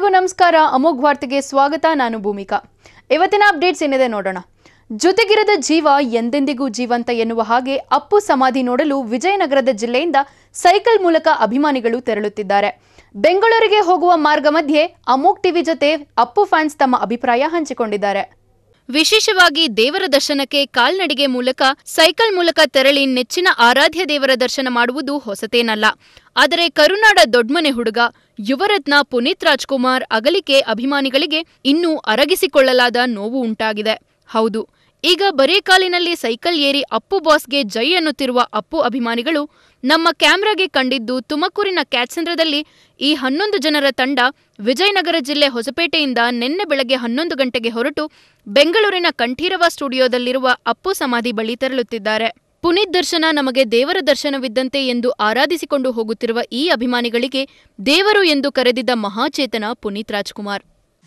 ಎಲ್ಲರಿಗೂ ನಮಸ್ಕಾರ ಅಮೋಘ್ ವಾರ್ತೆಗೆ ಸ್ವಾಗತ ನಾನು ಭೂಮಿಕಾ ಇವತ್ತಿನ ಅಪ್ಡೇಟ್ಸ್ ಏನಿದೆ ನೋಡೋಣ ಜೊತೆಗಿರದ ಜೀವ ಎಂದೆಂದಿಗೂ ಜೀವಂತ ಎನ್ನುವ ಹಾಗೆ ಅಪ್ಪು ಸಮಾಧಿ ನೋಡಲು ವಿಜಯನಗರದ ಜಿಲ್ಲೆಯಿಂದ ಸೈಕಲ್ ಮೂಲಕ ಅಭಿಮಾನಿಗಳು ತೆರಳುತ್ತಿದ್ದಾರೆ ಬೆಂಗಳೂರಿಗೆ ಹೋಗುವ ಮಾರ್ಗ ಮಧ್ಯೆ ಅಮೋಕ್ ಟಿವಿ ಜೊತೆ ಅಪ್ಪು ಫ್ಯಾನ್ಸ್ ತಮ್ಮ ಅಭಿಪ್ರಾಯ ಹಂಚಿಕೊಂಡಿದ್ದಾರೆ ವಿಶೇಷವಾಗಿ ದೇವರ ದರ್ಶನಕ್ಕೆ ಕಾಲ್ನಡಿಗೆ ಮೂಲಕ ಸೈಕಲ್ ಮೂಲಕ ತೆರಳಿ ನೆಚ್ಚಿನ ಆರಾಧ್ಯ ದೇವರ ದರ್ಶನ ಮಾಡುವುದು ಹೊಸತೇನಲ್ಲ ಆದರೆ ಕರುನಾಡ ದೊಡ್ಮನೆ ಹುಡುಗ ಯುವರತ್ನ ಪುನೀತ್ ರಾಜ್ಕುಮಾರ್ ಅಗಲಿಕೆ ಅಭಿಮಾನಿಗಳಿಗೆ ಇನ್ನೂ ಅರಗಿಸಿಕೊಳ್ಳಲಾದ ನೋವು ಉಂಟಾಗಿದೆ ಹೌದು ಈಗ ಬರೇ ಕಾಲಿನಲ್ಲಿ ಸೈಕಲ್ ಏರಿ ಅಪ್ಪು ಬಾಸ್ಗೆ ಜೈ ಅನ್ನುತ್ತಿರುವ ಅಪ್ಪು ಅಭಿಮಾನಿಗಳು ನಮ್ಮ ಕ್ಯಾಮ್ರಾಗೆ ಕಂಡಿದ್ದು ತುಮಕೂರಿನ ಕ್ಯಾಟ್ಸಂದ್ರದಲ್ಲಿ ಈ ಹನ್ನೊಂದು ಜನರ ತಂಡ ವಿಜಯನಗರ ಜಿಲ್ಲೆ ಹೊಸಪೇಟೆಯಿಂದ ನಿನ್ನೆ ಬೆಳಗ್ಗೆ ಹನ್ನೊಂದು ಗಂಟೆಗೆ ಹೊರಟು ಬೆಂಗಳೂರಿನ ಕಂಠೀರವ ಸ್ಟುಡಿಯೋದಲ್ಲಿರುವ ಅಪ್ಪು ಸಮಾಧಿ ಬಳಿ ತೆರಳುತ್ತಿದ್ದಾರೆ ಪುನೀತ್ ದರ್ಶನ ನಮಗೆ ದೇವರ ದರ್ಶನವಿದ್ದಂತೆ ಎಂದು ಆರಾಧಿಸಿಕೊಂಡು ಹೋಗುತ್ತಿರುವ ಈ ಅಭಿಮಾನಿಗಳಿಗೆ ದೇವರು ಎಂದು ಕರೆದಿದ್ದ ಮಹಾಚೇತನ ಪುನೀತ್ ರಾಜ್ಕುಮಾರ್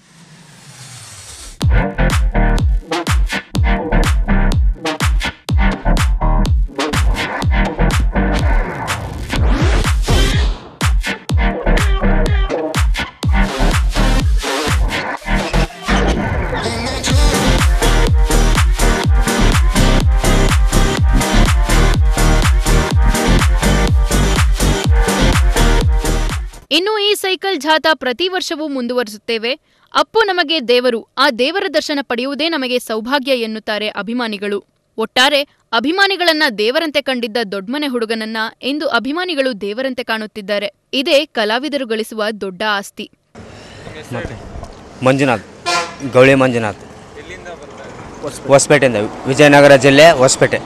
ಇನ್ನು ಈ ಸೈಕಲ್ ಜಾಥಾ ಪ್ರತಿ ವರ್ಷವೂ ಮುಂದುವರಿಸುತ್ತೇವೆ ಅಪ್ಪು ನಮಗೆ ದೇವರು ಆ ದೇವರ ದರ್ಶನ ಪಡೆಯುವುದೇ ನಮಗೆ ಸೌಭಾಗ್ಯ ಎನ್ನುತ್ತಾರೆ ಅಭಿಮಾನಿಗಳು ಒಟ್ಟಾರೆ ಅಭಿಮಾನಿಗಳನ್ನ ದೇವರಂತೆ ಕಂಡಿದ್ದ ದೊಡ್ಮನೆ ಹುಡುಗನನ್ನ ಇಂದು ಅಭಿಮಾನಿಗಳು ದೇವರಂತೆ ಕಾಣುತ್ತಿದ್ದಾರೆ ಇದೇ ಕಲಾವಿದರು ಗಳಿಸುವ ದೊಡ್ಡ ಆಸ್ತಿ ಮತ್ತೆ ಮಂಜುನಾಥ್ ಗೌಳಿ ಮಂಜುನಾಥ್ ಹೊಸಪೇಟೆಯಿಂದ ವಿಜಯನಗರ ಜಿಲ್ಲೆ ಹೊಸಪೇಟೆ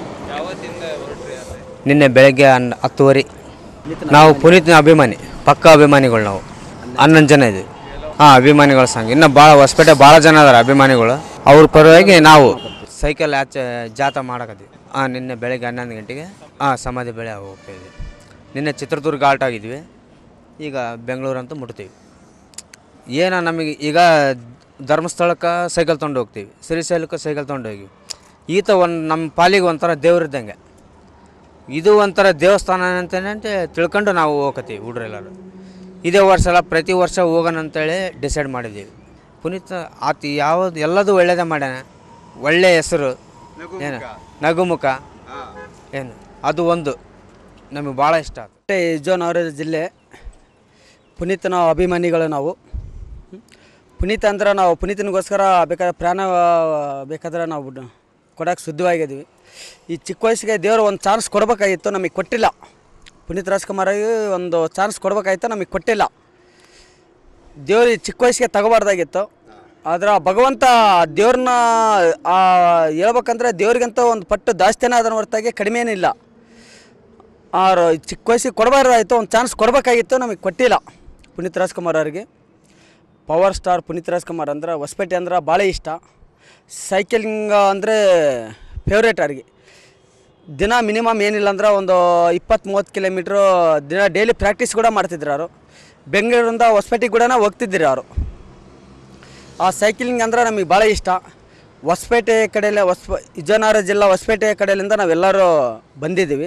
ನಿನ್ನೆ ಬೆಳಗ್ಗೆ ಹನ್ ಹತ್ತುವರೆ ನಾವು ಪುನೀತ್ನ ಅಭಿಮಾನಿ ಪಕ್ಕ ಅಭಿಮಾನಿಗಳು ನಾವು ಹನ್ನೊಂದು ಜನ ಇದ್ದೀವಿ ಹಾಂ ಅಭಿಮಾನಿಗಳ ಸಂಘ ಇನ್ನು ಭಾಳ ಹೊಸಪೇಟೆ ಭಾಳ ಜನ ಅದಾರ ಅಭಿಮಾನಿಗಳು ಅವ್ರ ಪರವಾಗಿ ನಾವು ಸೈಕಲ್ ಆಚೆ ಜಾಥಾ ಮಾಡಕತ್ತೀವಿ ಹಾಂ ನಿನ್ನೆ ಬೆಳಗ್ಗೆ ಹನ್ನೊಂದು ಗಂಟೆಗೆ ಹಾಂ ಸಮಾಧಿ ಬೆಳೆ ಹೋಗ್ತಾ ಇದ್ವಿ ನಿನ್ನೆ ಚಿತ್ರದುರ್ಗ ಆಲ್ಟ್ ಆಗಿದ್ವಿ ಈಗ ಬೆಂಗಳೂರು ಅಂತ ಮುಟ್ತೀವಿ ಏನೋ ನಮಗೆ ಈಗ ಧರ್ಮಸ್ಥಳಕ್ಕೆ ಸೈಕಲ್ ತೊಗೊಂಡು ಹೋಗ್ತೀವಿ ಶ್ರೀಶೈಲಕ್ಕೆ ಸೈಕಲ್ ತೊಗೊಂಡು ಹೋಗಿ ಈತ ಒಂದು ನಮ್ಮ ಪಾಲಿಗೆ ಒಂಥರ ದೇವ್ರಿದ್ದಂಗೆ ಇದು ಒಂಥರ ದೇವಸ್ಥಾನ ಅಂತೇನಂತೆ ತಿಳ್ಕೊಂಡು ನಾವು ಹೋಗತ್ತೀವಿ ಹುಡ್ರೆಲ್ಲರೂ ಇದೇ ವರ್ಷ ಅಲ್ಲ ಪ್ರತಿ ವರ್ಷ ಹೋಗೋಣ ಅಂತೇಳಿ ಡಿಸೈಡ್ ಮಾಡಿದ್ದೀವಿ ಪುನೀತ್ ಆತ ಯಾವುದು ಎಲ್ಲದೂ ಒಳ್ಳೇದೇ ಮಾಡ್ಯಾನ ಒಳ್ಳೆಯ ಹೆಸರು ಏನು ನಗುಮುಖ ಏನು ಅದು ಒಂದು ನಮಗೆ ಭಾಳ ಇಷ್ಟ ಆಯ್ತು ಮತ್ತೆ ವಿಜಯನಗರ ಜಿಲ್ಲೆ ಪುನೀತನ ಅಭಿಮಾನಿಗಳು ನಾವು ಹ್ಮ್. ಪುನೀತ್ ಅಂದ್ರೆ ನಾವು ಪುನೀತನಿಗೋಸ್ಕರ ಬೇಕಾದ್ರೆ ಪ್ರಾಣ ಬೇಕಾದ್ರೆ ನಾವು ಕೊಡೋಕೆ ಶುದ್ಧವಾಗಿದ್ದೀವಿ ಈ ಚಿಕ್ಕ ವಯಸ್ಸಿಗೆ ದೇವರು ಒಂದು ಚಾನ್ಸ್ ಕೊಡಬೇಕಾಗಿತ್ತು ನಮಗೆ ಕೊಟ್ಟಿಲ್ಲ ಪುನೀತ್ ರಾಜ್ಕುಮಾರಿಗೆ ಒಂದು ಚಾನ್ಸ್ ಕೊಡಬೇಕಾಗಿತ್ತು ನಮಗೆ ಕೊಟ್ಟಿಲ್ಲ ದೇವ್ರು ಈ ಚಿಕ್ಕ ವಯಸ್ಸಿಗೆ ತಗೋಬಾರ್ದಾಗಿತ್ತು ಆದ್ರೆ ಆ ಭಗವಂತ ದೇವ್ರನ್ನ ಆ, ಹೇಳ್ಬೇಕಂದ್ರೆ ದೇವ್ರಿಗಂತ ಒಂದು ಪಟ್ಟು ಜಾಸ್ತಿನೇ ಅದನ್ನ ಹೊರತಾಗಿ ಕಡಿಮೆ ಏನಿಲ್ಲ ಆರು ಚಿಕ್ಕ ವಯಸ್ಸಿಗೆ ಕೊಡಬಾರ್ದಾಯಿತು ಒಂದು ಚಾನ್ಸ್ ಕೊಡಬೇಕಾಗಿತ್ತು ನಮಗೆ ಕೊಟ್ಟಿಲ್ಲ ಪುನೀತ್ ರಾಜ್ಕುಮಾರ್ ಅವರಿಗೆ ಪವರ್ ಸ್ಟಾರ್ ಪುನೀತ್ ರಾಜ್ಕುಮಾರ್ ಅಂದ್ರೆ ಹೊಸಪೇಟೆ ಅಂದ್ರೆ ಭಾಳ ಇಷ್ಟ ಸೈಕಲಿಂಗ್ ಅಂದರೆ ಫೇವ್ರೇಟ್ ಅವ್ರಿಗೆ ದಿನ ಮಿನಿಮಮ್ ಏನಿಲ್ಲ ಅಂದ್ರೆ ಒಂದು ಇಪ್ಪತ್ತು ಮೂವತ್ತು ಕಿಲೋಮೀಟ್ರು ದಿನ ಡೈಲಿ ಪ್ರಾಕ್ಟೀಸ್ ಕೂಡ ಮಾಡ್ತಿದ್ರು ಅವರು ಬೆಂಗಳೂರಿಂದ ಹೊಸಪೇಟೆಗೆ ಕೂಡ ಹೋಗ್ತಿದ್ರು ಅವರು ಆ ಸೈಕ್ಲಿಂಗ್ ಅಂದ್ರೆ ನಮಗೆ ಭಾಳ ಇಷ್ಟ ಹೊಸಪೇಟೆ ಕಡೆಯಲ್ಲೇ ಹೊಸ ವಿಜಯನಗರ ಜಿಲ್ಲಾ ಹೊಸಪೇಟೆ ಕಡೆಯಿಂದ ನಾವೆಲ್ಲರೂ ಬಂದಿದ್ದೀವಿ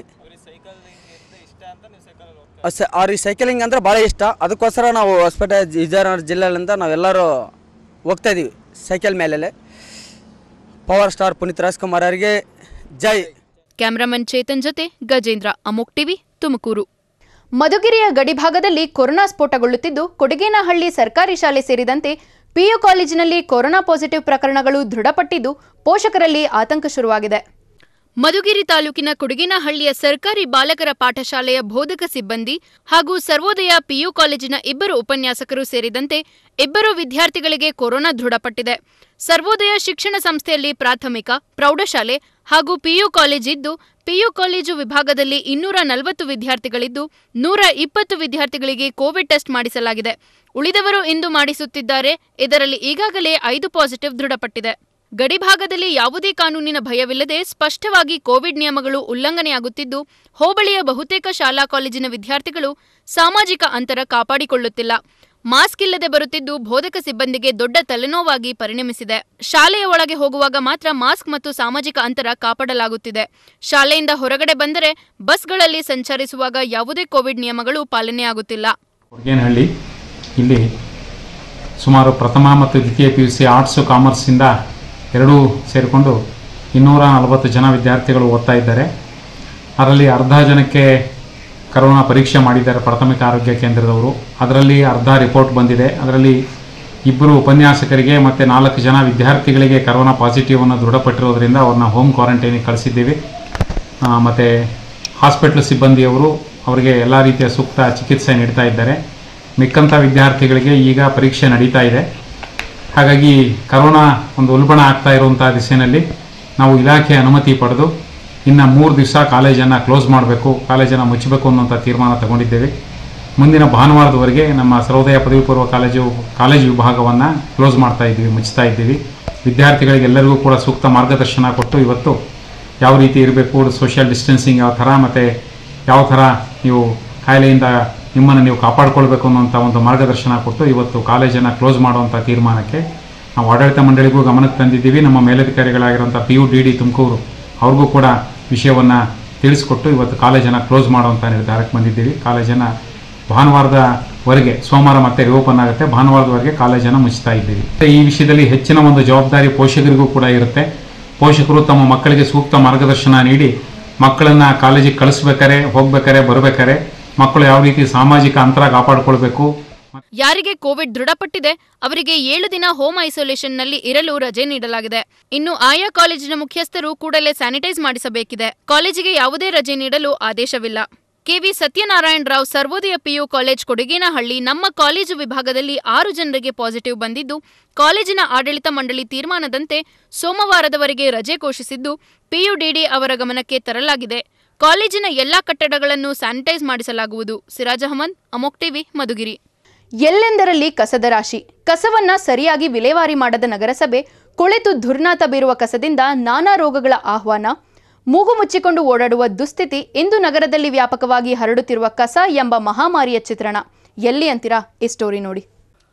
ಸ ಅವ್ರಿಗೆ ಸೈಕ್ಲಿಂಗ್ ಅಂದ್ರೆ ಭಾಳ ಇಷ್ಟ ಅದಕ್ಕೋಸ್ಕರ ನಾವು ಹೊಸಪೇಟೆ ಜಿ- ವಿಜಯನಗರ ಜಿಲ್ಲೆಯಿಂದ ನಾವೆಲ್ಲರೂ ಹೋಗ್ತಾ ಇದ್ದೀವಿ ಸೈಕಲ್ ಮೇಲೆ ಪವರ್ ಸ್ಟಾರ್ ಪುನೀತ್ ರಾಜ್ಕುಮಾರ್ ಅವರಿಗೆ ಜೈ ಕ್ಯಾಮರಾಮನ್ ಚೇತನ್ ಜೊತೆ ಗಜೇಂದ್ರ ಅಮೋಕ್ ಟಿವಿ ತುಮಕೂರು ಮಧುಗಿರಿಯ ಗಡಿಭಾಗದಲ್ಲಿ ಕೊರೋನಾ ಸ್ಫೋಟಗೊಳ್ಳುತ್ತಿದ್ದು ಕೊಡಗೇನಹಳ್ಳಿ ಸರ್ಕಾರಿ ಶಾಲೆ ಸೇರಿದಂತೆ ಪಿಯು ಕಾಲೇಜಿನಲ್ಲಿ ಕೊರೋನಾ ಪಾಸಿಟಿವ್ ಪ್ರಕರಣಗಳು ದೃಢಪಟ್ಟಿದ್ದು ಪೋಷಕರಲ್ಲಿ ಆತಂಕ ಶುರುವಾಗಿದೆ ಮಧುಗಿರಿ ತಾಲೂಕಿನ ಕುಡುಗಿನಹಳ್ಳಿಯ ಸರ್ಕಾರಿ ಬಾಲಕರ ಪಾಠಶಾಲೆಯ ಬೋಧಕ ಸಿಬ್ಬಂದಿ ಹಾಗೂ ಸರ್ವೋದಯ ಪಿಯು ಕಾಲೇಜಿನ ಇಬ್ಬರು ಉಪನ್ಯಾಸಕರು ಸೇರಿದಂತೆ ಇಬ್ಬರು ವಿದ್ಯಾರ್ಥಿಗಳಿಗೆ ಕೊರೋನಾ ದೃಢಪಟ್ಟಿದೆ ಸರ್ವೋದಯ ಶಿಕ್ಷಣ ಸಂಸ್ಥೆಯಲ್ಲಿ ಪ್ರಾಥಮಿಕ ಪ್ರೌಢಶಾಲೆ ಹಾಗೂ ಪಿಯು ಕಾಲೇಜಿದ್ದು ಪಿಯು ಕಾಲೇಜು ವಿಭಾಗದಲ್ಲಿ ಇನ್ನೂರ ನಲವತ್ತು ವಿದ್ಯಾರ್ಥಿಗಳಿದ್ದು ನೂರ ಇಪ್ಪತ್ತು ವಿದ್ಯಾರ್ಥಿಗಳಿಗೆ ಕೋವಿಡ್ ಟೆಸ್ಟ್ ಮಾಡಿಸಲಾಗಿದೆ ಉಳಿದವರು ಇಂದು ಮಾಡಿಸುತ್ತಿದ್ದಾರೆ ಇದರಲ್ಲಿ ಈಗಾಗಲೇ ಐದು ಪಾಸಿಟಿವ್ ದೃಢಪಟ್ಟಿದೆ ಗಡಿಭಾಗದಲ್ಲಿ ಯಾವುದೇ ಕಾನೂನಿನ ಭಯವಿಲ್ಲದೆ ಸ್ಪಷ್ಟವಾಗಿ ಕೋವಿಡ್ ನಿಯಮಗಳು ಉಲ್ಲಂಘನೆಯಾಗುತ್ತಿದ್ದು ಹೋಬಳಿಯ ಬಹುತೇಕ ಶಾಲಾ ಕಾಲೇಜಿನ ವಿದ್ಯಾರ್ಥಿಗಳು ಸಾಮಾಜಿಕ ಅಂತರ ಕಾಪಾಡಿಕೊಳ್ಳುತ್ತಿಲ್ಲ ಮಾಸ್ಕ್ ಇಲ್ಲದೆ ಬರುತ್ತಿದ್ದು ಬೋಧಕ ಸಿಬ್ಬಂದಿಗೆ ದೊಡ್ಡ ತಲೆನೋವಾಗಿ ಪರಿಣಮಿಸಿದೆ ಶಾಲೆಯ ಒಳಗೆ ಹೋಗುವಾಗ ಮಾತ್ರ ಮಾಸ್ಕ್ ಮತ್ತು ಸಾಮಾಜಿಕ ಅಂತರ ಕಾಪಾಡಲಾಗುತ್ತಿದೆ ಶಾಲೆಯಿಂದ ಹೊರಗಡೆ ಬಂದರೆ ಬಸ್ಗಳಲ್ಲಿ ಸಂಚರಿಸುವಾಗ ಯಾವುದೇ ಕೋವಿಡ್ ನಿಯಮಗಳು ಪಾಲನೆಯಾಗುತ್ತಿಲ್ಲ ಕೊಡ್ಗೇನಹಳ್ಳಿ ಇಲ್ಲಿ ಸುಮಾರು ಪ್ರಥಮ ಮತ್ತು ದ್ವಿತೀಯ ಪಿ ಯು ಸಿ ಆರ್ಟ್ಸು ಕಾಮರ್ಸಿಂದ ಎರಡೂ ಸೇರಿಕೊಂಡು ಇನ್ನೂರ ನಲವತ್ತು ಜನ ವಿದ್ಯಾರ್ಥಿಗಳು ಓದ್ತಾ ಇದ್ದಾರೆ ಅದರಲ್ಲಿ ಅರ್ಧ ಜನಕ್ಕೆ ಕರೋನಾ ಪರೀಕ್ಷೆ ಮಾಡಿದ್ದಾರೆ ಪ್ರಾಥಮಿಕ ಆರೋಗ್ಯ ಕೇಂದ್ರದವರು ಅದರಲ್ಲಿ ಅರ್ಧ ರಿಪೋರ್ಟ್ ಬಂದಿದೆ ಅದರಲ್ಲಿ ಇಬ್ಬರು ಉಪನ್ಯಾಸಕರಿಗೆ ಮತ್ತು ನಾಲ್ಕು ಜನ ವಿದ್ಯಾರ್ಥಿಗಳಿಗೆ ಕರೋನಾ ಪಾಸಿಟಿವ್ ಅನ್ನು ದೃಢಪಟ್ಟಿರೋದ್ರಿಂದ ಅವ್ರನ್ನ ಹೋಮ್ ಕ್ವಾರಂಟೈನಿಗೆ ಕಳಿಸಿದ್ದೀವಿ ಮತ್ತು ಹಾಸ್ಪಿಟ್ಲ್ ಸಿಬ್ಬಂದಿಯವರು ಅವರಿಗೆ ಎಲ್ಲ ರೀತಿಯ ಸೂಕ್ತ ಚಿಕಿತ್ಸೆ ನೀಡ್ತಾ ಇದ್ದಾರೆ ಮಿಕ್ಕಂಥ ವಿದ್ಯಾರ್ಥಿಗಳಿಗೆ ಈಗ ಪರೀಕ್ಷೆ ನಡೀತಾ ಇದೆ ಹಾಗಾಗಿ ಕರೋನಾ ಒಂದು ಉಲ್ಬಣ ಆಗ್ತಾ ಇರುವಂಥ ದಿಸೆಯಲ್ಲಿ ನಾವು ಇಲಾಖೆ ಅನುಮತಿ ಪಡೆದು ಇನ್ನು ಮೂರು ದಿವಸ ಕಾಲೇಜನ್ನು ಕ್ಲೋಸ್ ಮಾಡಬೇಕು ಕಾಲೇಜನ್ನು ಮುಚ್ಚಬೇಕು ಅನ್ನುವಂಥ ತೀರ್ಮಾನ ತಗೊಂಡಿದ್ದೇವೆ ಮುಂದಿನ ಭಾನುವಾರದವರೆಗೆ ನಮ್ಮ ಸರ್ವೋದಯ ಪದವಿ ಪೂರ್ವ ಕಾಲೇಜು ಕಾಲೇಜು ವಿಭಾಗವನ್ನು ಕ್ಲೋಸ್ ಮಾಡ್ತಾ ಇದ್ದೀವಿ ಮುಚ್ತಾ ಇದ್ದೀವಿ ವಿದ್ಯಾರ್ಥಿಗಳಿಗೆ ಎಲ್ಲರಿಗೂ ಕೂಡ ಸೂಕ್ತ ಮಾರ್ಗದರ್ಶನ ಕೊಟ್ಟು ಇವತ್ತು ಯಾವ ರೀತಿ ಇರಬೇಕು ಸೋಷಿಯಲ್ ಡಿಸ್ಟೆನ್ಸಿಂಗ್ ಯಾವ ಥರ ಮತ್ತು ಯಾವ ಥರ ನೀವು ಕಾಯಿಲೆಯಿಂದ ನಿಮ್ಮನ್ನು ನೀವು ಕಾಪಾಡಿಕೊಳ್ಬೇಕು ಅನ್ನೋಂಥ ಒಂದು ಮಾರ್ಗದರ್ಶನ ಕೊಟ್ಟು ಇವತ್ತು ಕಾಲೇಜನ್ನು ಕ್ಲೋಸ್ ಮಾಡುವಂಥ ತೀರ್ಮಾನಕ್ಕೆ ನಾವು ಆಡಳಿತ ಮಂಡಳಿಗೂ ಗಮನಕ್ಕೆ ತಂದಿದ್ದೀವಿ ನಮ್ಮ ಮೇಲಧಿಕಾರಿಗಳಾಗಿರುವಂಥ P U D D Tumakuru ಅವ್ರಿಗೂ ಕೂಡ ವಿಷಯವನ್ನು ತಿಳಿಸ್ಕೊಟ್ಟು ಇವತ್ತು ಕಾಲೇಜನ್ನು ಕ್ಲೋಸ್ ಮಾಡುವಂಥ ನಿರ್ಧಾರಕ್ಕೆ ಬಂದಿದ್ದೀವಿ ಕಾಲೇಜನ್ನು ಭಾನುವಾರದವರೆಗೆ ಸೋಮವಾರ ಮತ್ತೆ ರಿಓಪನ್ ಆಗುತ್ತೆ ಭಾನುವಾರದವರೆಗೆ ಕಾಲೇಜನ್ನು ಮುಚ್ತಾ ಇದ್ದೀವಿ ಮತ್ತೆ ಈ ವಿಷಯದಲ್ಲಿ ಹೆಚ್ಚಿನ ಒಂದು ಜವಾಬ್ದಾರಿ ಪೋಷಕರಿಗೂ ಕೂಡ ಇರುತ್ತೆ ಪೋಷಕರು ತಮ್ಮ ಮಕ್ಕಳಿಗೆ ಸೂಕ್ತ ಮಾರ್ಗದರ್ಶನ ನೀಡಿ ಮಕ್ಕಳನ್ನ ಕಾಲೇಜಿಗೆ ಕಳಿಸ್ಬೇಕಾರೆ ಹೋಗ್ಬೇಕಾರೆ ಬರಬೇಕಾರೆ ಮಕ್ಕಳು ಯಾವ ರೀತಿ ಸಾಮಾಜಿಕ ಅಂತರ ಕಾಪಾಡಿಕೊಳ್ಬೇಕು ಯಾರಿಗೆ ಕೋವಿಡ್ ದೃಢಪಟ್ಟಿದೆ ಅವರಿಗೆ ಏಳು ದಿನ ಹೋಮ್ ಐಸೋಲೇಷನ್ನಲ್ಲಿ ಇರಲು ರಜೆ ನೀಡಲಾಗಿದೆ ಇನ್ನು ಆಯಾ ಕಾಲೇಜಿನ ಮುಖ್ಯಸ್ಥರು ಕೂಡಲೇ ಸ್ಯಾನಿಟೈಸ್ ಮಾಡಿಸಬೇಕಿದೆ ಕಾಲೇಜಿಗೆ ಯಾವುದೇ ರಜೆ ನೀಡಲು ಆದೇಶವಿಲ್ಲ KV Satyanarayana Rao Sarvodaya PU college Kodagenahalli ನಮ್ಮ ಕಾಲೇಜು ವಿಭಾಗದಲ್ಲಿ ಆರು ಜನರಿಗೆ ಪಾಸಿಟಿವ್ ಬಂದಿದ್ದು ಕಾಲೇಜಿನ ಆಡಳಿತ ಮಂಡಳಿ ತೀರ್ಮಾನದಂತೆ ಸೋಮವಾರದವರೆಗೆ ರಜೆ ಘೋಷಿಸಿದ್ದು ಪಿಯುಡಿಡಿ ಅವರ ಗಮನಕ್ಕೆ ತರಲಾಗಿದೆ ಕಾಲೇಜಿನ ಎಲ್ಲಾ ಕಟ್ಟಡಗಳನ್ನು ಸ್ಯಾನಿಟೈಸ್ ಮಾಡಿಸಲಾಗುವುದು ಸಿರಾಜ್ ಅಹಮದ್ ಅಮೋಕ್ ಟಿವಿ ಮಧುಗಿರಿ ಎಲ್ಲೆಂದರಲ್ಲಿ ಕಸದ ರಾಶಿ ಕಸವನ್ನ ಸರಿಯಾಗಿ ವಿಲೇವಾರಿ ಮಾಡದ ನಗರಸಭೆ ಕೊಳೆತು ದುರ್ನಾತ ಬೀರುವ ಕಸದಿಂದ ನಾನಾ ರೋಗಗಳ ಆಹ್ವಾನ ಮೂಗು ಮುಚ್ಚಿಕೊಂಡು ಓಡಾಡುವ ದುಸ್ಥಿತಿ ಇಂದು ನಗರದಲ್ಲಿ ವ್ಯಾಪಕವಾಗಿ ಹರಡುತ್ತಿರುವ ಕಸ ಎಂಬ ಮಹಾಮಾರಿಯ ಚಿತ್ರಣ ಎಲ್ಲಿ ಅಂತೀರಾ ಈ ಸ್ಟೋರಿ ನೋಡಿ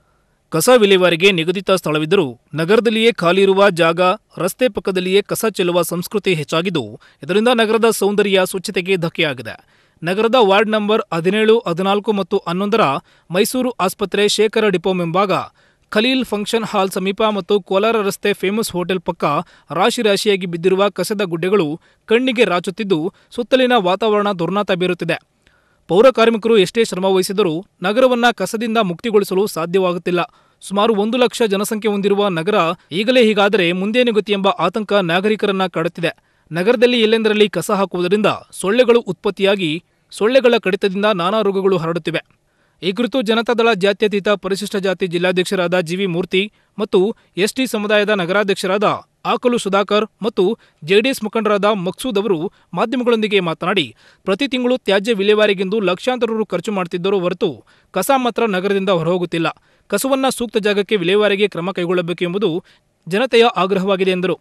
ಕಸ ವಿಲೇವಾರಿಗೆ ನಿಗದಿತ ಸ್ಥಳವಿದ್ದರೂ ನಗರದಲ್ಲಿಯೇ ಖಾಲಿ ಇರುವ ಜಾಗ ರಸ್ತೆ ಪಕ್ಕದಲ್ಲಿಯೇ ಕಸ ಚೆಲ್ಲುವ ಸಂಸ್ಕೃತಿ ಹೆಚ್ಚಾಗಿದ್ದು ಇದರಿಂದ ನಗರದ ಸೌಂದರ್ಯ ಸ್ವಚ್ಛತೆಗೆ ಧಕ್ಕೆಯಾಗಿದೆ ನಗರದ ವಾರ್ಡ್ ನಂಬರ್ ಹದಿನೇಳು ಹದಿನಾಲ್ಕು ಮತ್ತು ಹನ್ನೊಂದರ ಮೈಸೂರು ಆಸ್ಪತ್ರೆ ಶೇಖರ ಡಿಪೋ ಮುಂಭಾಗ ಖಲೀಲ್ ಫಂಕ್ಷನ್ ಹಾಲ್ ಸಮೀಪ ಮತ್ತು ಕೋಲಾರ ರಸ್ತೆ ಫೇಮಸ್ ಹೋಟೆಲ್ ಪಕ್ಕ ರಾಶಿ ರಾಶಿಯಾಗಿ ಬಿದ್ದಿರುವ ಕಸದ ಗುಡ್ಡೆಗಳು ಕಣ್ಣಿಗೆ ರಾಚುತ್ತಿದ್ದು ಸುತ್ತಲಿನ ವಾತಾವರಣ ದುರ್ನಾತ ಬೀರುತ್ತಿದೆ ಪೌರ ಕಾರ್ಮಿಕರು ಎಷ್ಟೇ ಶ್ರಮ ವಹಿಸಿದರೂ ನಗರವನ್ನ ಕಸದಿಂದ ಮುಕ್ತಿಗೊಳಿಸಲು ಸಾಧ್ಯವಾಗುತ್ತಿಲ್ಲ ಸುಮಾರು ಒಂದು ಲಕ್ಷ ಜನಸಂಖ್ಯೆ ಹೊಂದಿರುವ ನಗರ ಈಗಲೇ ಹೀಗಾದರೆ ಮುಂದೇನು ಗತಿ ಎಂಬ ಆತಂಕ ನಾಗರಿಕರನ್ನ ಕಾಡುತ್ತಿದೆ ನಗರದಲ್ಲಿ ಎಲ್ಲೆಂದರಲ್ಲಿ ಕಸ ಹಾಕುವುದರಿಂದ ಸೊಳ್ಳೆಗಳು ಉತ್ಪತ್ತಿಯಾಗಿ ಸೊಳ್ಳೆಗಳ ಕಡಿತದಿಂದ ನಾನಾ ರೋಗಗಳು ಹರಡುತ್ತಿವೆ ಈ ಕುರಿತು ಜನತಾದಳ ಜಾತ್ಯತೀತ ಪರಿಶಿಷ್ಟ ಜಾತಿ ಜಿಲ್ಲಾಧ್ಯಕ್ಷರಾದ ಜಿವಿ ಮೂರ್ತಿ ಮತ್ತು ಎಸ್ಟಿ ಸಮುದಾಯದ ನಗರಾಧ್ಯಕ್ಷರಾದ ಆಕಲು ಸುಧಾಕರ್ ಮತ್ತು ಜೆಡಿಎಸ್ ಮುಖಂಡರಾದ ಮಕ್ಸೂದ್ ಅವರು ಮಾಧ್ಯಮಗಳೊಂದಿಗೆ ಮಾತನಾಡಿ ಪ್ರತಿ ತಿಂಗಳು ತ್ಯಾಜ್ಯ ವಿಲೇವಾರಿಗೆಂದು ಲಕ್ಷಾಂತರ ರು ಖರ್ಚು ಮಾಡುತ್ತಿದ್ದರೂ ಹೊರತು ಕಸ ಮಾತ್ರ ನಗರದಿಂದ ಹೊರಹೋಗುತ್ತಿಲ್ಲ ಕಸವನ್ನ ಸೂಕ್ತ ಜಾಗಕ್ಕೆ ವಿಲೇವಾರಿಗೆ ಕ್ರಮ ಕೈಗೊಳ್ಳಬೇಕು ಎಂಬುದು ಜನತೆಯ ಆಗ್ರಹವಾಗಿದೆ ಎಂದರು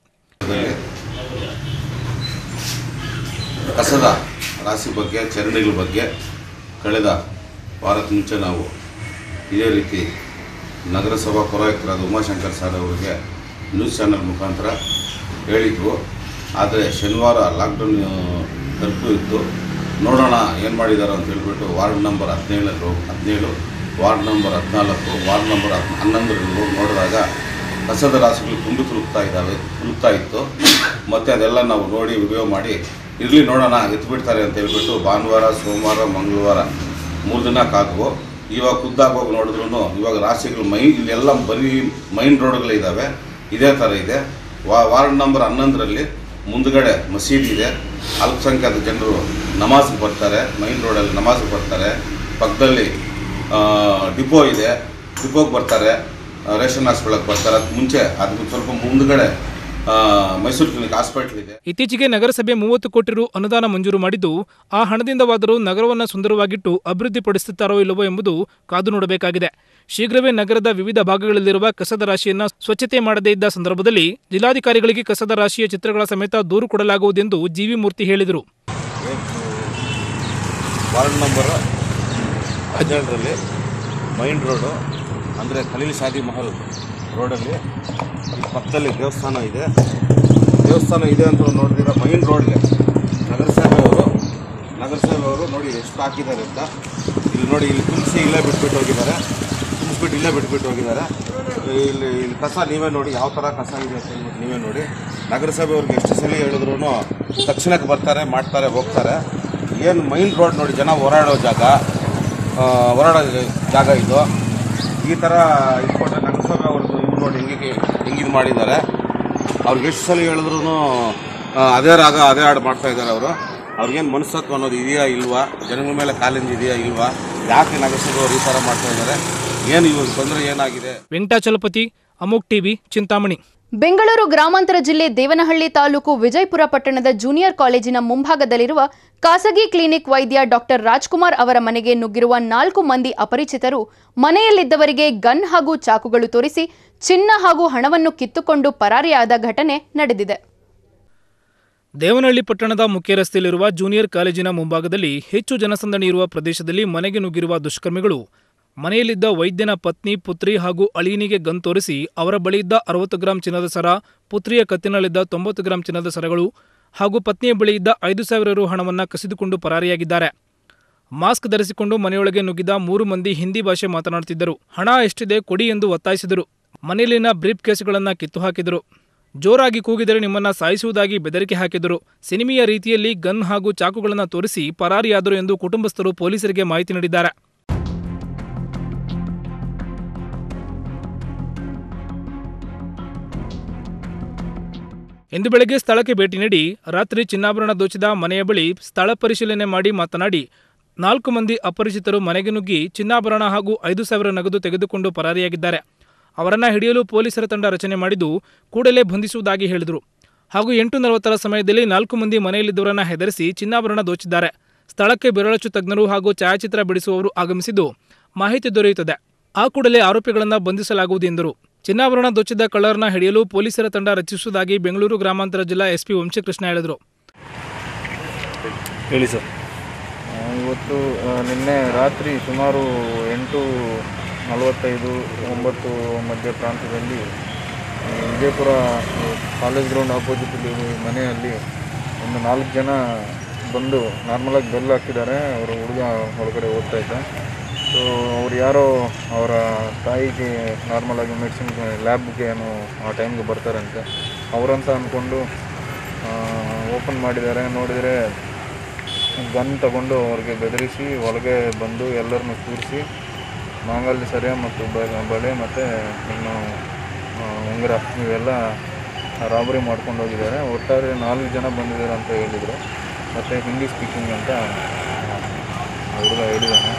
ಕಸದ ರಾಶಿ ಬಗ್ಗೆ ಚರಂಡಿಗಳ ಬಗ್ಗೆ ಕಳೆದ ವಾರದ ಮುಂಚೆ ನಾವು ಇದೇ ರೀತಿ ನಗರಸಭಾ ಪೌರಾಯುಕ್ತರಾದ ಉಮಾಶಂಕರ್ ಸರ್ ಅವರಿಗೆ ನ್ಯೂಸ್ ಚಾನಲ್ ಮುಖಾಂತರ ಹೇಳಿದ್ವು ಆದರೆ ಶನಿವಾರ ಲಾಕ್ಡೌನ್ ಕರ್ಫ್ಯೂ ಇತ್ತು ನೋಡೋಣ ಏನು ಮಾಡಿದ್ದಾರೆ ಅಂತ ಹೇಳ್ಬಿಟ್ಟು ವಾರ್ಡ್ ನಂಬರ್ ಹದಿನೇಳಲ್ಲಿ ಹೋಗಿ ಹದಿನೇಳು ವಾರ್ಡ್ ನಂಬರ್ ಹದಿನಾಲ್ಕು ವಾರ್ಡ್ ನಂಬರ್ ಹದ್ ಹನ್ನೊಂದರಲ್ಲಿ ಹೋಗಿ ನೋಡಿದಾಗ ಕಸದ ರಾಶಿಗಳು ತುಂಬಿ ತುಳುಕ್ತಾ ಇದ್ದಾವೆ ತುಳುಕ್ತಾ ಇತ್ತು ಮತ್ತು ಅದೆಲ್ಲ ನಾವು ನೋಡಿ ವಿಡಿಯೋ ಮಾಡಿ ಇರಲಿ ನೋಡೋಣ ಎತ್ಬಿಡ್ತಾರೆ ಅಂತ ಹೇಳ್ಬಿಟ್ಟು ಭಾನುವಾರ ಸೋಮವಾರ ಮಂಗಳವಾರ ಮೂರು ದಿನ ಕಾದ್ವು ಇವಾಗ ಖುದ್ದಾಗಿ ಹೋಗಿ ನೋಡಿದ್ರು ಇವಾಗ ರಾಶಿಗಳು ಮೈ ಇಲ್ಲೆಲ್ಲ ಬರೀ ಮೈನ್ ರೋಡ್ಗಳಿದ್ದಾವೆ ಇದೇ ಥರ ಇದೆ ವಾ ವಾರ್ಡ್ ನಂಬರ್ ಹನ್ನೊಂದರಲ್ಲಿ ಮುಂದ್ಗಡೆ ಮಸೀದಿ ಇದೆ ಅಲ್ಪಸಂಖ್ಯಾತ ಜನರು ನಮಾಜ್ಗೆ ಬರ್ತಾರೆ ಮೈನ್ ರೋಡಲ್ಲಿ ನಮಾಜ್ಗೆ ಬರ್ತಾರೆ ಪಕ್ಕದಲ್ಲಿ ಆ, ಡಿಪೋ ಇದೆ ಡಿಪೋಗೆ ಬರ್ತಾರೆ ಆ, ರೇಷನ್ ಹಾಸ್ಪಿಟಲ್ಗೆ ಬರ್ತಾರೆ ಅದಕ್ಕೆ ಮುಂಚೆ ಅದಕ್ಕೆ ಸ್ವಲ್ಪ ಮುಂದ್ಗಡೆ ಆ, ಮೈಸೂರು ಕ್ಲಿನಿಕ್ ಹಾಸ್ಪಿಟ್ಲ್ ಇದೆ ಇತ್ತೀಚೆಗೆ ನಗರಸಭೆ ಮೂವತ್ತು ಕೋಟಿ ರು ಅನುದಾನ ಮಂಜೂರು ಮಾಡಿದ್ದು ಆ ಹಣದಿಂದವಾದರೂ ನಗರವನ್ನು ಸುಂದರವಾಗಿಟ್ಟು ಅಭಿವೃದ್ಧಿಪಡಿಸುತ್ತಾರೋ ಇಲ್ಲವೋ ಎಂಬುದು ಕಾದು ನೋಡಬೇಕಾಗಿದೆ ಶೀಘ್ರವೇ ನಗರದ ವಿವಿಧ ಭಾಗಗಳಲ್ಲಿರುವ ಕಸದ ರಾಶಿಯನ್ನು ಸ್ವಚ್ಛತೆ ಮಾಡದೇ ಇದ್ದ ಸಂದರ್ಭದಲ್ಲಿ ಜಿಲ್ಲಾಧಿಕಾರಿಗಳಿಗೆ ಕಸದ ರಾಶಿಯ ಚಿತ್ರಗಳ ಸಮೇತ ದೂರು ಕೊಡಲಾಗುವುದೆಂದು ಜಿವಿ ಮೂರ್ತಿ ಹೇಳಿದರು ವಾರ್ಡ್ ನಂಬರ್ ಹದಿನೇಳರಲ್ಲಿ ಮೈನ್ ರೋಡು ಅಂದರೆ ಖಲೀಲ್ ಶಾದಿ ಮಹಲ್ ರೋಡಲ್ಲಿ ಈ ಪಕ್ಕದಲ್ಲಿ ದೇವಸ್ಥಾನ ಇದೆ ದೇವಸ್ಥಾನ ಇದೆ ಅಂತ ನೋಡಿದ್ರೆ ಮೈನ್ ರೋಡ್ಗೆ ನಗರಸಭೆಯವರು ನಗರಸಭೆಯವರು ನೋಡಿ ಎಷ್ಟು ಹಾಕಿದ್ದಾರೆ ಅಂತ ಇಲ್ಲಿ ನೋಡಿ ಇಲ್ಲಿ ತುಂಬಿಸಿ ಇಲ್ಲೇ ಬಿಟ್ಬಿಟ್ಟು ಹೋಗಿದ್ದಾರೆ ತುಂಬಿಸ್ಬಿಟ್ಟು ಇಲ್ಲೇ ಬಿಟ್ಬಿಟ್ಟು ಹೋಗಿದ್ದಾರೆ ಇಲ್ಲಿ ಇಲ್ಲಿ ಕಸ ನೀವೇ ನೋಡಿ ಯಾವ ಥರ ಕಸ ಇದೆ ಅಂತ ಹೇಳ್ಬಿಟ್ಟು ನೀವೇ ನೋಡಿ ನಗರಸಭೆಯವ್ರಿಗೆ ಎಷ್ಟು ಸಲ ಹೇಳಿದ್ರು ತಕ್ಷಣಕ್ಕೆ ಬರ್ತಾರೆ ಮಾಡ್ತಾರೆ ಹೋಗ್ತಾರೆ ಏನು ಮೈನ್ ರೋಡ್ ನೋಡಿ ಜನ ಓಡಾಡೋ ಜಾಗ ಆ, ಓಡಾಡೋ ಜಾಗ ಇದು ಈ ಥರ ಇಟ್ಕೊಂಡ್ರೆ ನಗರಸಭೆ ಅವ್ರದ್ದು ಇದು ನೋಡಿ ಹೆಂಗೆ ಹೆಂಗಿದು ಮಾಡಿದ್ದಾರೆ ಅವ್ರಿಗೆ ಎಷ್ಟು ಸಲ ಹೇಳಿದ್ರು ಅದೇ ರಾಗ ಅದೇ ಹಾಡು ಮಾಡ್ತಾ ಇದ್ದಾರೆ ಅವರು ಅವ್ರಿಗೇನು ಮನಸ್ತತ್ವ ಅನ್ನೋದು ಇದೆಯಾ ಇಲ್ವಾ ಜನಗಳ ಮೇಲೆ ಕಾಲಿಂದ ಇದೆಯಾ ಇಲ್ವಾ ಯಾಕೆ ನಗರಸಭೆ ಅವ್ರು ಈ ಥರ ಮಾಡ್ತಾ ಇದ್ದಾರೆ ಏನು ಇವಾಗ ತೊಂದರೆ ಏನಾಗಿದೆ ವೆಂಕಟಾಚಲಪತಿ ಅಮೋಕ್ ಟಿವಿ ಚಿಂತಾಮಣಿ ಬೆಂಗಳೂರು ಗ್ರಾಮಾಂತರ ಜಿಲ್ಲೆ ದೇವನಹಳ್ಳಿ ತಾಲೂಕು ವಿಜಯಪುರ ಪಟ್ಟಣದ ಜೂನಿಯರ್ ಕಾಲೇಜಿನ ಮುಂಭಾಗದಲ್ಲಿರುವ ಖಾಸಗಿ ಕ್ಲಿನಿಕ್ ವೈದ್ಯ ಡಾಕ್ಟರ್ ರಾಜ್ಕುಮಾರ್ ಅವರ ಮನೆಗೆ ನುಗ್ಗಿರುವ ನಾಲ್ಕು ಮಂದಿ ಅಪರಿಚಿತರು ಮನೆಯಲ್ಲಿದ್ದವರಿಗೆ ಗನ್ ಹಾಗೂ ಚಾಕುಗಳು ತೋರಿಸಿ ಚಿನ್ನ ಹಾಗೂ ಹಣವನ್ನು ಕಿತ್ತುಕೊಂಡು ಪರಾರಿಯಾದ ಘಟನೆ ನಡೆದಿದೆ ದೇವನಹಳ್ಳಿ ಪಟ್ಟಣದ ಮುಖ್ಯ ರಸ್ತೆಯಲ್ಲಿರುವ ಜೂನಿಯರ್ ಕಾಲೇಜಿನ ಮುಂಭಾಗದಲ್ಲಿ ಹೆಚ್ಚು ಜನಸಂದಣಿ ಇರುವ ಪ್ರದೇಶದಲ್ಲಿ ಮನೆಗೆ ನುಗ್ಗಿರುವ ದುಷ್ಕರ್ಮಿಗಳು ಮನೆಯಲ್ಲಿದ್ದ ವೈದ್ಯನ ಪತ್ನಿ ಪುತ್ರಿ ಹಾಗೂ ಅಳಿಯನಿಗೆ ಗನ್ ತೋರಿಸಿ ಅವರ ಬಳಿಯಿದ್ದ ಅರವತ್ತು ಗ್ರಾಂ ಚಿನ್ನದ ಸರ ಪುತ್ರಿಯ ಕತ್ತಿನಲ್ಲಿದ್ದ ತೊಂಬತ್ತು ಗ್ರಾಂ ಚಿನ್ನದ ಸರಗಳು ಹಾಗೂ ಪತ್ನಿಯ ಬಳಿಯಿದ್ದ ಐದು ಸಾವಿರ ರು ಹಣವನ್ನು ಕಸಿದುಕೊಂಡು ಪರಾರಿಯಾಗಿದ್ದಾರೆ ಮಾಸ್ಕ್ ಧರಿಸಿಕೊಂಡು ಮನೆಯೊಳಗೆ ನುಗ್ಗಿದ ಮೂರು ಮಂದಿ ಹಿಂದಿ ಭಾಷೆ ಮಾತನಾಡುತ್ತಿದ್ದರು ಹಣ ಎಷ್ಟಿದೆ ಕೊಡಿ ಎಂದು ಒತ್ತಾಯಿಸಿದರು ಮನೆಯಲ್ಲಿನ ಬ್ರೀಫ್ ಕೇಸ್ಗಳನ್ನು ಕಿತ್ತು ಹಾಕಿದರು ಜೋರಾಗಿ ಕೂಗಿದರೆ ನಿಮ್ಮನ್ನ ಸಾಯಿಸುವುದಾಗಿ ಬೆದರಿಕೆ ಹಾಕಿದರು ಸಿನಿಮೆಯ ರೀತಿಯಲ್ಲಿ ಗನ್ ಹಾಗೂ ಚಾಕುಗಳನ್ನು ತೋರಿಸಿ ಪರಾರಿಯಾದರು ಎಂದು ಕುಟುಂಬಸ್ಥರು ಪೊಲೀಸರಿಗೆ ಮಾಹಿತಿ ನೀಡಿದ್ದಾರೆ ಇಂದು ಬೆಳಗ್ಗೆ ಸ್ಥಳಕ್ಕೆ ಭೇಟಿ ನೀಡಿ ರಾತ್ರಿ ಚಿನ್ನಾಭರಣ ದೋಚಿದ ಮನೆಯ ಬಳಿ ಸ್ಥಳ ಪರಿಶೀಲನೆ ಮಾಡಿ ಮಾತನಾಡಿ ನಾಲ್ಕು ಮಂದಿ ಅಪರಿಚಿತರು ಮನೆಗೆ ನುಗ್ಗಿ ಚಿನ್ನಾಭರಣ ಹಾಗೂ ಐದು ಸಾವಿರ ನಗದು ತೆಗೆದುಕೊಂಡು ಪರಾರಿಯಾಗಿದ್ದಾರೆ ಅವರನ್ನ ಹಿಡಿಯಲು ಪೊಲೀಸರ ತಂಡ ರಚನೆ ಮಾಡಿದ್ದು ಕೂಡಲೇ ಬಂಧಿಸುವುದಾಗಿ ಹೇಳಿದರು ಹಾಗೂ ಎಂಟು ನಲವತ್ತರ ಸಮಯದಲ್ಲಿ ನಾಲ್ಕು ಮಂದಿ ಮನೆಯಲ್ಲಿದ್ದವರನ್ನ ಹೆದರಿಸಿ ಚಿನ್ನಾಭರಣ ದೋಚಿದ್ದಾರೆ ಸ್ಥಳಕ್ಕೆ ಬೆರಳಚ್ಚು ತಜ್ಞರು ಹಾಗೂ ಛಾಯಾಚಿತ್ರ ಬಿಡಿಸುವವರು ಆಗಮಿಸಿದ್ದು ಮಾಹಿತಿ ದೊರೆಯುತ್ತದೆ ಆ ಕೂಡಲೇ ಆರೋಪಿಗಳನ್ನು ಬಂಧಿಸಲಾಗುವುದು ಎಂದರು ಚಿನ್ನಾಭರಣ ದೋಚಿದ್ದ ಕಳ್ಳರನ್ನ ಹಿಡಿಯಲು ಪೊಲೀಸರ ತಂಡ ರಚಿಸುವುದಾಗಿ ಬೆಂಗಳೂರು ಗ್ರಾಮಾಂತರ ಜಿಲ್ಲಾ ಎಸ್ಪಿ ವಂಶಕೃಷ್ಣ ಹೇಳಿದರು ಹೇಳಿ ಸರ್ ಆ, ಇವತ್ತು ಆ, ನಿನ್ನೆ ರಾತ್ರಿ ಸುಮಾರು ಎಂಟು ನಲವತ್ತೈದು ಒಂಬತ್ತು ಮಧ್ಯ ಪ್ರಾಂತದಲ್ಲಿ ಆ, ವಿಜಯಪುರ ಆ, ಕಾಲೇಜ್ ಗ್ರೌಂಡ್ ಆಪೋಸಿಟ್ ಮನೆಯಲ್ಲಿ ಒಂದು ನಾಲ್ಕು ಜನ ಬಂದು ನಾರ್ಮಲಾಗಿ ಬೆಲ್ ಹಾಕಿದ್ದಾರೆ ಅವರು ಹುಡುಗ ಒಳಗಡೆ ಓದ್ತಾ ಇದ್ದ ಸೊ ಅವ್ರು ಯಾರೋ ಅವರ ತಾಯಿಗೆ ನಾರ್ಮಲಾಗಿ ಮೆಡಿಸಿನ್ ಲ್ಯಾಬ್ಗೆ ಏನೋ ಆ ಟೈಮ್ಗೆ ಬರ್ತಾರಂತೆ ಅವರಂತ ಅಂದ್ಕೊಂಡು ಓಪನ್ ಮಾಡಿದ್ದಾರೆ ನೋಡಿದರೆ ಗನ್ ತಗೊಂಡು ಅವ್ರಿಗೆ ಬೆದರಿಸಿ ಒಳಗೆ ಬಂದು ಎಲ್ಲರನ್ನು ಕೂರಿಸಿ ಮಾಂಗಲ್ಯ ಸರ ಮತ್ತು ಬ- ಬಳೆ ಮತ್ತು ಇನ್ನು ಆ, ಉಂಗುರ ಇವೆಲ್ಲ ರಾಬರಿ ಮಾಡ್ಕೊಂಡು ಹೋಗಿದ್ದಾರೆ ಒಟ್ಟಾರೆ ನಾಲ್ಕು ಜನ ಬಂದಿದ್ದಾರೆ ಅಂತ ಹೇಳಿದರು ಮತ್ತು ಹಿಂದಿ ಸ್ಪೀಕಿಂಗ್ ಅಂತ ಆ ಹುಡುಗ ಹೇಳಿದ್ದಾನೆ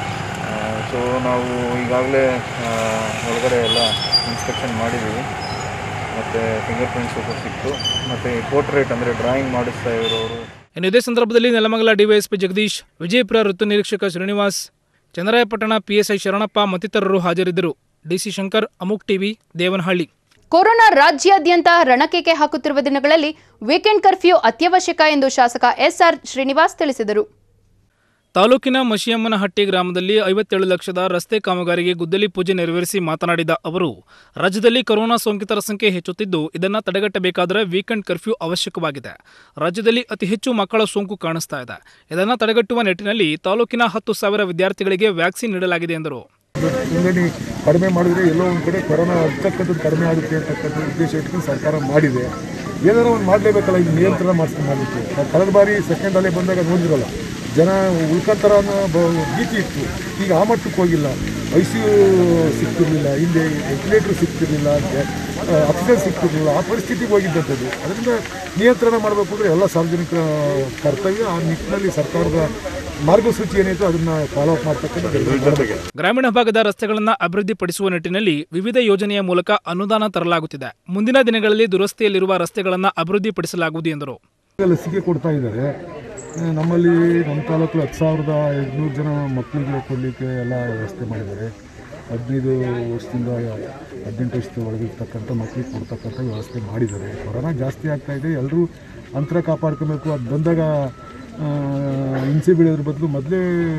ಸೊ ನಾವು ಈಗಾಗಲೇ ಒಳಗಡೆ ಎಲ್ಲ ಇನ್ಸ್ಪೆಕ್ಷನ್ ಮಾಡಿದ್ದೀವಿ ಮತ್ತು ಫಿಂಗರ್ ಪ್ರಿಂಟ್ಸ್ ಸ್ವಲ್ಪ ಸಿಕ್ತು ಮತ್ತು ಪೋರ್ಟ್ರೇಟ್ ಅಂದರೆ ಡ್ರಾಯಿಂಗ್ ಮಾಡಿಸ್ತಾ ಇರೋರು ಇನ್ನು ಇದೇ ಸಂದರ್ಭದಲ್ಲಿ ನೆಲಮಂಗಲ ಡಿವೈಎಸ್ಪಿ ಜಗದೀಶ್ ವಿಜಯಪುರ ವೃತ್ತ ನಿರೀಕ್ಷಕ ಶ್ರೀನಿವಾಸ್ ಚಂದ್ರಾಯಪಟ್ಟಣ ಪಿಎಸ್ಐ ಶರಣಪ್ಪ ಮತ್ತಿತರರು ಹಾಜರಿದ್ದರು ಡಿಸಿ ಶಂಕರ್ ಅಮುಕ್ ಟಿವಿ ದೇವನಹಳ್ಳಿ ಕೊರೋನಾ ರಾಜ್ಯಾದ್ಯಂತ ರಣಕೇಕೆ ಹಾಕುತ್ತಿರುವ ದಿನಗಳಲ್ಲಿ ವೀಕೆಂಡ್ ಕರ್ಫ್ಯೂ ಅತ್ಯವಶ್ಯಕ ಎಂದು ಶಾಸಕ ಎಸ್ಆರ್ ಶ್ರೀನಿವಾಸ್ ತಿಳಿಸಿದರು ತಾಲೂಕಿನ ಮಶಿಯಮ್ಮನಹಟ್ಟಿ ಗ್ರಾಮದಲ್ಲಿ ಐವತ್ತೇಳು ಲಕ್ಷದ ರಸ್ತೆ ಕಾಮಗಾರಿಗೆ ಗುದ್ದಲಿ ಪೂಜೆ ನೆರವೇರಿಸಿ ಮಾತನಾಡಿದ ಅವರು ರಾಜ್ಯದಲ್ಲಿ ಕೊರೋನಾ ಸೋಂಕಿತರ ಸಂಖ್ಯೆ ಹೆಚ್ಚುತ್ತಿದ್ದು ಇದನ್ನು ತಡೆಗಟ್ಟಬೇಕಾದರೆ ವೀಕೆಂಡ್ ಕರ್ಫ್ಯೂ ಅವಶ್ಯಕವಾಗಿದೆ ರಾಜ್ಯದಲ್ಲಿ ಅತಿ ಹೆಚ್ಚು ಮಕ್ಕಳ ಸೋಂಕು ಕಾಣಿಸ್ತಾ ಇದೆ ಇದನ್ನು ತಡೆಗಟ್ಟುವ ನಿಟ್ಟಿನಲ್ಲಿ ತಾಲೂಕಿನ ಹತ್ತು ಸಾವಿರ ವಿದ್ಯಾರ್ಥಿಗಳಿಗೆ ವ್ಯಾಕ್ಸಿನ್ ನೀಡಲಾಗಿದೆ ಎಂದರು ನೋಂದಣಿ ಕಡಿಮೆ ಮಾಡಿದ್ರೆ ಎಲ್ಲೋ ಒಂದು ಕಡೆ ಕೊರೋನಾ ಆಗ್ತಕ್ಕಂಥದ್ದು ಕಡಿಮೆ ಆಗುತ್ತೆ ಅಂತಕ್ಕಂಥ ಉದ್ದೇಶ ಇಟ್ಕೊಂಡು ಸರ್ಕಾರ ಮಾಡಿದೆ ಏನಾದ್ರು ಒಂದು ಮಾಡಲೇಬೇಕಲ್ಲ ಈಗ ನಿಯಂತ್ರಣ ಮಾಡಿಸ್ಕೊಂಡು ಮಾಡಲಿಕ್ಕೆ ಕಳೆದ ಬಾರಿ ಸೆಕೆಂಡ್ ಅಲೆ ಬಂದಾಗ ನೋಡಿದ್ರಲ್ಲ ಜನ ಉಳ್ಕೊಂತಾರ ಅನ್ನೋ ಬ- ಭೀತಿ ಇತ್ತು ಈಗ ಆ ಮಟ್ಟಕ್ಕೆ ಹೋಗಿಲ್ಲ ಐ ಸಿ ಯು ಸಿಗ್ತಿರ್ಲಿಲ್ಲ ಹಿಂದೆ ವೆಂಟಿಲೇಟ್ರ್ ಸಿಗ್ತಿರ್ಲಿಲ್ಲ ಆಕ್ಸಿಜನ್ ಸಿಗ್ತಿರ್ಲಿಲ್ಲ ಆ ಪರಿಸ್ಥಿತಿಗೆ ಹೋಗಿದ್ದಂಥದ್ದು ಅದರಿಂದ ನಿಯಂತ್ರಣ ಮಾಡಬೇಕು ಅಂದರೆ ಎಲ್ಲ ಸಾರ್ವಜನಿಕರ ಕರ್ತವ್ಯ ಆ ನಿಟ್ಟಿನಲ್ಲಿ ಸರ್ಕಾರದ ಮಾರ್ಗಸೂಚಿ ಏನಿತ್ತು ಅದನ್ನು ಫಾಲೋ ಅಪ್ ಮಾಡ್ತಕ್ಕಂಥ ಗ್ರಾಮೀಣ ಭಾಗದ ರಸ್ತೆಗಳನ್ನು ಅಭಿವೃದ್ಧಿಪಡಿಸುವ ನಿಟ್ಟಿನಲ್ಲಿ ವಿವಿಧ ಯೋಜನೆಯ ಮೂಲಕ ಅನುದಾನ ತರಲಾಗುತ್ತಿದೆ ಮುಂದಿನ ದಿನಗಳಲ್ಲಿ ದುರಸ್ತಿಯಲ್ಲಿರುವ ರಸ್ತೆಗಳನ್ನು ಅಭಿವೃದ್ಧಿಪಡಿಸಲಾಗುವುದು ಎಂದರು ಲಸಿಕೆ ಕೊಡ್ತಾ ಇದ್ದಾರೆ ಆ, ನಮ್ಮಲ್ಲಿ ನಮ್ಮ ತಾಲೂಕಲ್ಲಿ ಹತ್ತು ಸಾವಿರದ ಐದುನೂರು ಜನ ಮಕ್ಕಳಿಗೆ ಕೊಡಲಿಕ್ಕೆ ಎಲ್ಲ ವ್ಯವಸ್ಥೆ ಮಾಡಿದ್ದಾರೆ ಹದಿನೈದು ವರ್ಷದಿಂದ ಹದಿನೆಂಟು ವರ್ಷದ ಒಳಗಿರ್ತಕ್ಕಂಥ ಮಕ್ಕಳಿಗೆ ಕೊಡ್ತಕ್ಕಂಥ ವ್ಯವಸ್ಥೆ ಮಾಡಿದ್ದಾರೆ ಕೊರೋನಾ ಜಾಸ್ತಿ ಆಗ್ತಾ ಇದೆ ಎಲ್ಲರೂ ಅಂತರ ಕಾಪಾಡ್ಕೊಬೇಕು ಅದು ಬಂದಾಗ ಆ, ಹಿಂಸೆ ಬೀಳೋದ್ರ ಬದಲು ಮೊದಲೇ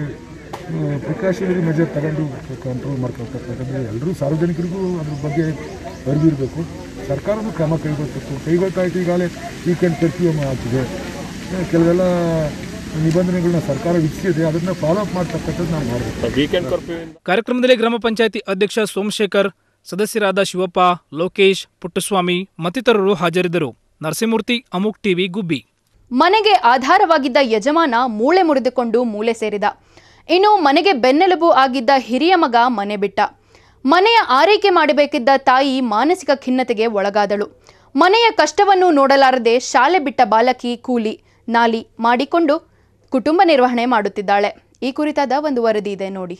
ಪ್ರಿಕಾಷನರಿ ಮೆಜರ್ ತಗೊಂಡು ಕಂಟ್ರೋಲ್ ಮಾಡ್ಕೊಳ್ತಕ್ಕಂಥದ್ದು ಎಲ್ಲರೂ ಸಾರ್ವಜನಿಕರಿಗೂ ಅದ್ರ ಬಗ್ಗೆ ಅರಿವಿರಬೇಕು ಸರ್ಕಾರನೂ ಕ್ರಮ ಕೈಗೊಳ್ಬೇಕು ಕೈಗೊಳ್ತಾ ಇತ್ತು ಈಗಾಗಲೇ ವೀಕೆಂಡ್ ಕರ್ಫ್ಯೂ ಆಗ್ತಿದೆ ಆ, ಕೆಲವೆಲ್ಲ ನಿಬಂಧನೆಗಳನ್ನ ಸರ್ಕಾರ ವಿಧಿಸಿದೆ ಅದನ್ನು ಫಾಲೋ ಅಪ್ ಮಾಡ್ತಕ್ಕಂಥದ್ದು ನಾವು ಮಾಡಬೇಕು ಕಾರ್ಯಕ್ರಮದಲ್ಲಿ ಗ್ರಾಮ ಪಂಚಾಯಿತಿ ಅಧ್ಯಕ್ಷ ಸೋಮಶೇಖರ್ ಸದಸ್ಯರಾದ ಶಿವಪ್ಪ ಲೋಕೇಶ್ ಪುಟ್ಟಸ್ವಾಮಿ ಮತ್ತಿತರರು ಹಾಜರಿದ್ದರು ನರಸಿಂಹಮೂರ್ತಿ ಅಮುಕ್ ಟಿವಿ ಗುಬ್ಬಿ ಮನೆಗೆ ಆಧಾರವಾಗಿದ್ದ ಯಜಮಾನ ಮೂಳೆ ಮುರಿದುಕೊಂಡು ಮೂಲೆ ಸೇರಿದ ಇನ್ನು ಮನೆಗೆ ಬೆನ್ನೆಲುಬು ಆಗಿದ್ದ ಹಿರಿಯ ಮಗ ಮನೆ ಬಿಟ್ಟ ಮನೆಯ ಆರೈಕೆ ಮಾಡಬೇಕಿದ್ದ ತಾಯಿ ಮಾನಸಿಕ ಖಿನ್ನತೆಗೆ ಒಳಗಾದಳು ಮನೆಯ ಕಷ್ಟವನ್ನು ನೋಡಲಾರದೆ ಶಾಲೆ ಬಿಟ್ಟ ಬಾಲಕಿ ಕೂಲಿ ನಾಲಿ ಮಾಡಿಕೊಂಡು ಕುಟುಂಬ ನಿರ್ವಹಣೆ ಮಾಡುತ್ತಿದ್ದಾಳೆ ಈ ಕುರಿತಾದ ಒಂದು ವರದಿ ಇದೆ ನೋಡಿ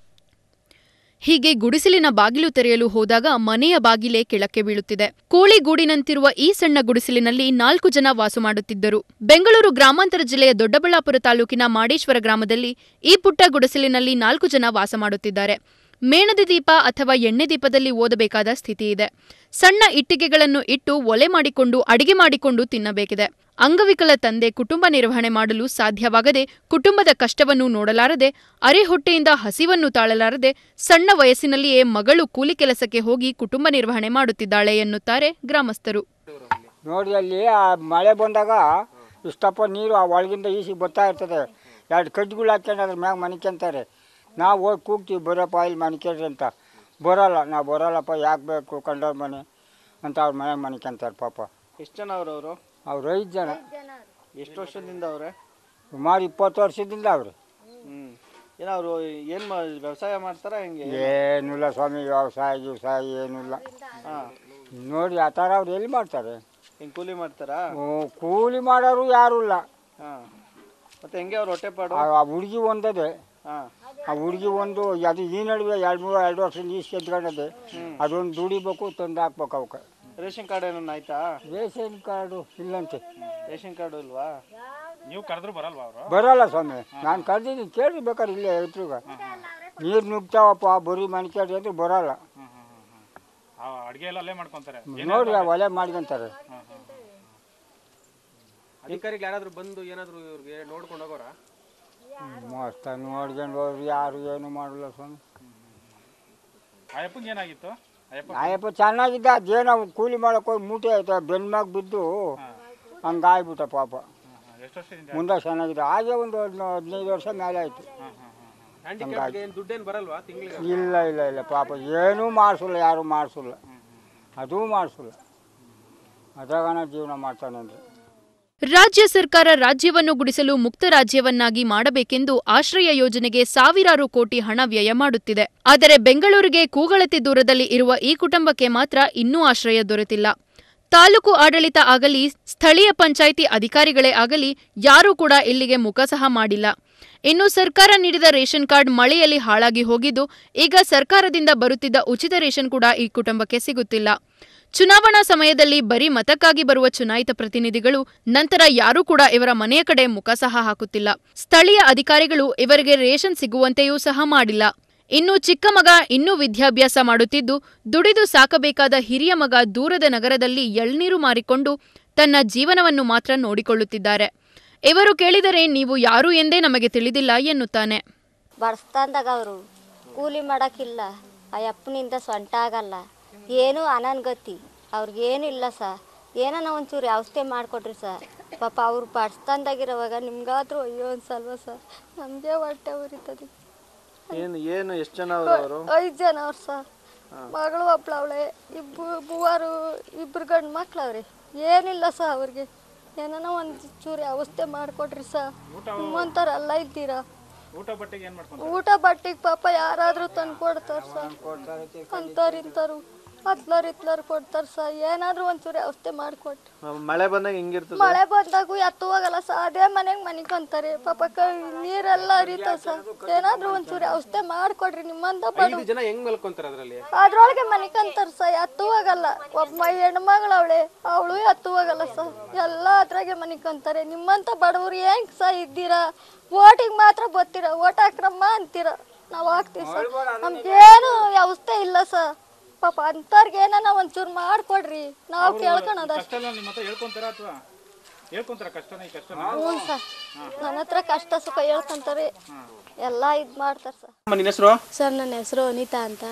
ಹೀಗೆ ಗುಡಿಸಲಿನ ಬಾಗಿಲು ತೆರೆಯಲು ಹೋದಾಗ ಮನೆಯ ಬಾಗಿಲೇ ಕೆಳಕ್ಕೆ ಬೀಳುತ್ತಿದೆ ಕೋಳಿ ಗೂಡಿನಂತಿರುವ ಈ ಸಣ್ಣ ಗುಡಿಸಲಿನಲ್ಲಿ ನಾಲ್ಕು ಜನ ವಾಸ ಮಾಡುತ್ತಿದ್ದರು ಬೆಂಗಳೂರು ಗ್ರಾಮಾಂತರ ಜಿಲ್ಲೆಯ ದೊಡ್ಡಬಳ್ಳಾಪುರ ತಾಲೂಕಿನ ಮಾಡೇಶ್ವರ ಗ್ರಾಮದಲ್ಲಿ ಈ ಪುಟ್ಟ ಗುಡಿಸಲಿನಲ್ಲಿ ನಾಲ್ಕು ಜನ ವಾಸ ಮಾಡುತ್ತಿದ್ದಾರೆ ಮೇಣದ ದೀಪ ಅಥವಾ ಎಣ್ಣೆ ದೀಪದಲ್ಲಿ ಓದಬೇಕಾದ ಸ್ಥಿತಿ ಇದೆ ಸಣ್ಣ ಇಟ್ಟಿಗೆಗಳನ್ನು ಇಟ್ಟು ಒಲೆ ಮಾಡಿಕೊಂಡು ಅಡಿಗೆ ಮಾಡಿಕೊಂಡು ತಿನ್ನಬೇಕಿದೆ ಅಂಗವಿಕಲ ತಂದೆ ಕುಟುಂಬ ನಿರ್ವಹಣೆ ಮಾಡಲು ಸಾಧ್ಯವಾಗದೆ ಕುಟುಂಬದ ಕಷ್ಟವನ್ನು ನೋಡಲಾರದೆ ಅರೆಹೊಟ್ಟೆಯಿಂದ ಹಸಿವನ್ನು ತಾಳಲಾರದೆ ಸಣ್ಣ ವಯಸ್ಸಿನಲ್ಲಿಯೇ ಮಗಳು ಕೂಲಿ ಕೆಲಸಕ್ಕೆ ಹೋಗಿ ಕುಟುಂಬ ನಿರ್ವಹಣೆ ಮಾಡುತ್ತಿದ್ದಾಳೆ ಎನ್ನುತ್ತಾರೆ ಗ್ರಾಮಸ್ಥರು ನೋಡಿ ಅಲ್ಲಿ ಆ ಮಳೆ ಬಂದಾಗ ಇಷ್ಟಪ್ಪ ನೀರು ಆ ಒಳಗಿಂದ ಈಸಿ ಬರ್ತಾ ಇರ್ತದೆ ಎರಡು ಕಡ್ಡಿಗಳು ಹಾಕ್ಕೊಂಡು ಅದ್ರ ಮ್ಯಾಗ ಮನಿಕೊಂತಾರೆ ನಾವು ಹೋಗಿ ಕೂಗ್ತೀವಿ ಬರಪ್ಪ ಇಲ್ಲಿ ಮನಿಕೇಳ್ರಿ ಅಂತ ಬರೋಲ್ಲ ನಾವು ಬರೋಲ್ಲಪ್ಪ ಯಾಕೆ ಬೇಕು ಕಂಡವ್ರ ಮನೆ ಅಂತ ಅವ್ರ ಮನೆಗೆ ಮನಿಕೊಂತಾರೆ ಪಾಪ ಎಷ್ಟು ಜನ ಅವ್ರು ಅವರು ಅವ್ರು ಐದು ಜನ ಎಷ್ಟು ವರ್ಷದಿಂದ ಅವ್ರೆ ಸುಮಾರು ಇಪ್ಪತ್ತು ವರ್ಷದಿಂದ ಅವ್ರು ಹ್ಮ್ ಏನೋ ಅವರು ಏನು ವ್ಯವಸಾಯ ಮಾಡ್ತಾರಾ ಹೆಂಗೆ ಏನಿಲ್ಲ ಸ್ವಾಮಿ ವ್ಯವಸಾಯ ಗಿವಸಾಯ ಏನಿಲ್ಲ ಹಾಂ ನೋಡಿ ಆ ಥರ ಅವ್ರು ಎಲ್ಲಿ ಮಾಡ್ತಾರೆ ಹಿಂಗೆ ಕೂಲಿ ಮಾಡ್ತಾರಾ ಹ್ಮ್, ಕೂಲಿ ಮಾಡೋರು ಯಾರೂ ಇಲ್ಲ ಹಾಂ ಮತ್ತೆ ಹೆಂಗೆ ಅವ್ರು ಹೊಟ್ಟೆ ಪಾಡು ಆ ಹುಡುಗಿ ಒಂದದೆ ಹಾಂ ಆ ಹುಡುಗಿ ಒಂದು ಅದು ಈ ನಡುವೆ ಎರಡು ಮೂರು ಎರಡು ವರ್ಷ ನೀರು ಕೆದ್ಕೊಂಡದೆ ಅದೊಂದು ದುಡಿಬೇಕು ತಂದು ಹಾಕ್ಬೇಕು ಅವಕ್ಕೆ ರೇಷನ್ ಕಾರ್ಡ್ ಏನನ್ನ ಆಯ್ತಾ ರೇಷನ್ ಕಾರ್ಡು ಇಲ್ಲಂತೆ ರೇಷನ್ ಕಾರ್ಡು ಇಲ್ವಾ ನೀವು ಕರೆದ್ರು ಬರಲ್ವಾ ಅವರು ಬರಲ್ಲ ಸ್ವಾಮಿ ನಾನು ಕರೆದಿದ್ದೀನಿ ಕೇಳಿ ಬೇಕಾದ್ರೆ ಇಲ್ಲೇ ಎಲ್ರಿಗ ನೀರು ನುಗ್ತಾವಪ್ಪ ಬರೀ ಮನ್ಕೇಳ್ರಿ ಅಂದ್ರೆ ಬರಲ್ಲ ಅಡುಗೆ ಎಲ್ಲ ಅಲ್ಲೇ ಮಾಡ್ಕೊಂತಾರೆ ನೋಡಿ ಆ ಒಲೆ ಮಾಡ್ಕೊಂತಾರೆ ಅಧಿಕಾರಿಗಳು ಯಾರಾದರೂ ಬಂದು ಏನಾದರೂ ಇವ್ರಿಗೆ ನೋಡ್ಕೊಂಡು ಹೋಗೋರಾ ಮಸ್ತ ನೋಡ್ಕೊಂಡು ಹೋದ್ರು ಯಾರು ಏನು ಮಾಡಲ್ಲ ಸ್ವಾಮಿ ಅಯ್ಯಪ್ಪಂಗೆ ಏನಾಗಿತ್ತು ಅಯ್ಯಪ್ಪ ಆಯಪ್ಪ ಚೆನ್ನಾಗಿದ್ದ ಅದೇನೋ ಕೂಲಿ ಮಾಡಕ್ಕೆ ಹೋಗಿ ಮೂಟೆ ಆಯ್ತು ಬೆನ್ಮಾಗ ಬಿದ್ದು ಹಂಗಾಗ್ಬಿಟ್ಟ ಪಾಪ ಎಷ್ಟು ವರ್ಷದಿಂದ ಮುಂದೆ ಚೆನ್ನಾಗಿದೆ ಹಾಗೆ ಒಂದು ಹದ್ನ- ಹದಿನೈದು ವರ್ಷ ಮೇಲೆ ಆಯಿತು ಹ್ಯಾಂಡಿಕ್ಯಾಪ್ಗೆ ಏನು ದುಡ್ಡೇನು ಬರಲ್ವಾ ತಿಂಗಳಿಗೆ ಇಲ್ಲ ಇಲ್ಲ ಇಲ್ಲ ಪಾಪ ಏನೂ ಮಾಡಿಸಲ್ಲ ಯಾರೂ ಮಾಡಿಸಲ್ಲ ಅದೂ ಮಾಡಿಸಲ್ಲ ಅದ್ರಾಗನ ಜೀವನ ಮಾಡ್ತಾನೆ ಅಂದರೆ ರಾಜ್ಯ ಸರ್ಕಾರ ರಾಜ್ಯವನ್ನು ಗುಡಿಸಲು ಮುಕ್ತ ರಾಜ್ಯವನ್ನಾಗಿ ಮಾಡಬೇಕೆಂದು ಆಶ್ರಯ ಯೋಜನೆಗೆ ಸಾವಿರಾರು ಕೋಟಿ ಹಣ ವ್ಯಯ ಮಾಡುತ್ತಿದೆ ಆದರೆ ಬೆಂಗಳೂರಿಗೆ ಕೂಗಳತೆ ದೂರದಲ್ಲಿ ಇರುವ ಈ ಕುಟುಂಬಕ್ಕೆ ಮಾತ್ರ ಇನ್ನೂ ಆಶ್ರಯ ದೊರೆತಿಲ್ಲ ತಾಲೂಕು ಆಡಳಿತ ಆಗಲಿ ಸ್ಥಳೀಯ ಪಂಚಾಯಿತಿ ಅಧಿಕಾರಿಗಳೇ ಆಗಲಿ ಯಾರೂ ಕೂಡ ಇಲ್ಲಿಗೆ ಮುಖ ಸಹ ಮಾಡಿಲ್ಲ ಇನ್ನು ಸರ್ಕಾರ ನೀಡಿದ ರೇಷನ್ ಕಾರ್ಡ್ ಮಳೆಯಲ್ಲಿ ಹಾಳಾಗಿ ಹೋಗಿದ್ದು ಈಗ ಸರ್ಕಾರದಿಂದ ಬರುತ್ತಿದ್ದ ಉಚಿತ ರೇಷನ್ ಕೂಡ ಈ ಕುಟುಂಬಕ್ಕೆ ಸಿಗುತ್ತಿಲ್ಲ ಚುನಾವಣಾ ಸಮಯದಲ್ಲಿ ಬರೀ ಮತಕ್ಕಾಗಿ ಬರುವ ಚುನಾಯಿತ ಪ್ರತಿನಿಧಿಗಳು ನಂತರ ಯಾರೂ ಕೂಡ ಇವರ ಮನೆಯ ಕಡೆ ಮುಖ ಸಹ ಹಾಕುತ್ತಿಲ್ಲ ಸ್ಥಳೀಯ ಅಧಿಕಾರಿಗಳು ಇವರಿಗೆ ರೇಷನ್ ಸಿಗುವಂತೆಯೂ ಸಹ ಮಾಡಿಲ್ಲ ಇನ್ನು ಚಿಕ್ಕ ಮಗ ಇನ್ನೂ ವಿದ್ಯಾಭ್ಯಾಸ ಮಾಡುತ್ತಿದ್ದು ದುಡಿದು ಸಾಕಬೇಕಾದ ಹಿರಿಯ ಮಗ ದೂರದ ನಗರದಲ್ಲಿ ಎಳ್ನೀರು ಮಾರಿಕೊಂಡು ತನ್ನ ಜೀವನವನ್ನು ಮಾತ್ರ ನೋಡಿಕೊಳ್ಳುತ್ತಿದ್ದಾರೆ ಇವರು ಕೇಳಿದರೆ ನೀವು ಯಾರು ಎಂದೇ ನಮಗೆ ತಿಳಿದಿಲ್ಲ ಎನ್ನುತ್ತಾನೆ ಬಡಸ್ತಾನ್ದಾಗ ಅವರು ಕೂಲಿ ಮಾಡೋಕ್ಕಿಲ್ಲ ಆ ಅಪ್ಪನಿಂದ ಸೊಂಟ ಆಗಲ್ಲ ಏನು ಅನನ್ಗತಿ ಅವ್ರಿಗೇನು ಇಲ್ಲ ಸ ಏನಾನ ಒಂಚೂರು ಔಷಧಿ ಮಾಡಿಕೊಡ್ರಿ ಸರ್ ಪಾಪ ಅವ್ರು ಬಡಸ್ತಾನ್ದಾಗಿರೋವಾಗ ನಿಮ್ಗಾದ್ರೂ ಅಯ್ಯೋ ಅನ್ಸಲ್ವ ಸರ್ ನಮಗೆ ಹೊಟ್ಟೆ ಉರಿತದೆ ಏನು ಏನು ಎಷ್ಟು ಜನ ಅವರು ಅವರು ಐದು ಜನ ಅವ್ರು ಸರ್ ಮಗಳು ಒಬ್ಳವಳೆ ಇಬ್ಬರು ಮೂವರು ಇಬ್ರು ಗಂಡು ಮಕ್ಳವ್ರಿ ಏನಿಲ್ಲ ಸರ್ ಅವ್ರಿಗೆ ಏನಾನ ಒಂದು ಚೂರು ಔಷಧಿ ಮಾಡಿಕೊಡ್ರಿ ಸರ್ ನಿಮ್ಮಂಥವ್ರೆಲ್ಲ ಇದ್ದೀರಾ ಊಟ ಬಟ್ಟೆಗೆ ಏನು ಮಾಡ್ಕೊಂತಾರೆ ಊಟ ಬಟ್ಟಿಗೆ ಪಾಪ ಯಾರಾದ್ರೂ ತಂದು ಕೊಡ್ತಾರ ಸರ್ ಅಂಥವ್ರು ಇಂಥವ್ರು ಹತ್ಲರ್ ಇತ್ಲರ್ ಕೊಡ್ತಾರ ಸರ್ ಏನಾದ್ರೂ ಒಂಚೂರು ಔಷಧಿ ಮಾಡಿಕೊಟ್ರಿ ಮಳೆ ಬಂದಾಗ ಹೆಂಗಿರ್ತದೆ ಮಳೆ ಬಂದಾಗೂ ಎತ್ತು ಹೋಗಲ್ಲ ಸರ್ ಅದೇ ಮನೆಗೆ ಮನಿಕೊಂತಾರೆ ಪಾಪ ಕ ನೀರೆಲ್ಲ ಹರಿತಾವ ಸರ್ ಏನಾದ್ರೂ ಒಂಚೂರು ಔಷಧಿ ಮಾಡಿಕೊಡ್ರಿ ನಿಮ್ಮಂತ ಬಡ ಜನ ಹೆಂಗ್ ಮಲ್ಕೊಂತಾರೆ ಅದರಲ್ಲಿ ಅದ್ರೊಳಗೆ ಮನಿಕಂತಾರ ಸರ್ ಎತ್ತು ಹೋಗಲ್ಲ ಒಬ್ಬ ಹೆಣ್ಮಗಳು ಅವಳೆ ಅವಳು ಎತ್ತು ಹೋಗಲ್ಲ ಸರ್ ಎಲ್ಲ ಅದ್ರಾಗೆ ಮನಿಕೊಂತಾರೆ ನಿಮ್ಮಂತ ಬಡವರು ಹೆಂಗ್ ಸ ಇದ್ದೀರಾ ಓಟಿಗೆ ಮಾತ್ರ ಬರ್ತೀರಾ ಓಟ್ ಹಾಕ್ರಮ್ಮ ಅಂತೀರ ನಾವು ಹಾಕ್ತೀವಿ ಸರ್ ನಮ್ಗೇನು ವ್ಯವಸ್ಥೆ ಇಲ್ಲ ಸರ್ ಪಾಪ ಅಂಥವ್ರಿಗೆ ಏನಾನ ಒಂಚೂರು ಮಾಡ್ಕೊಡ್ರಿ ನಾವು ಕೇಳ್ಕೊಳೋದ ಕಷ್ಟ ನಿಮ್ಮ ಹತ್ರ ಹೇಳ್ಕೊಂತಾರ ಅಥವಾ ಹೇಳ್ಕೊಂತಾರ ಕಷ್ಟನ ಈ ಕಷ್ಟ ಹ್ಞೂ ಸರ್ ನನ್ನ ಹತ್ರ ಕಷ್ಟ ಸುಖ ಹೇಳ್ಕೊಂತಾರೆ ಎಲ್ಲ ಇದು ಮಾಡ್ತಾರೆ ಸರ್ ನಿನ್ನ ಹೆಸರು ಸರ್ ನನ್ನ ಹೆಸರು ಅನಿತಾ ಅಂತ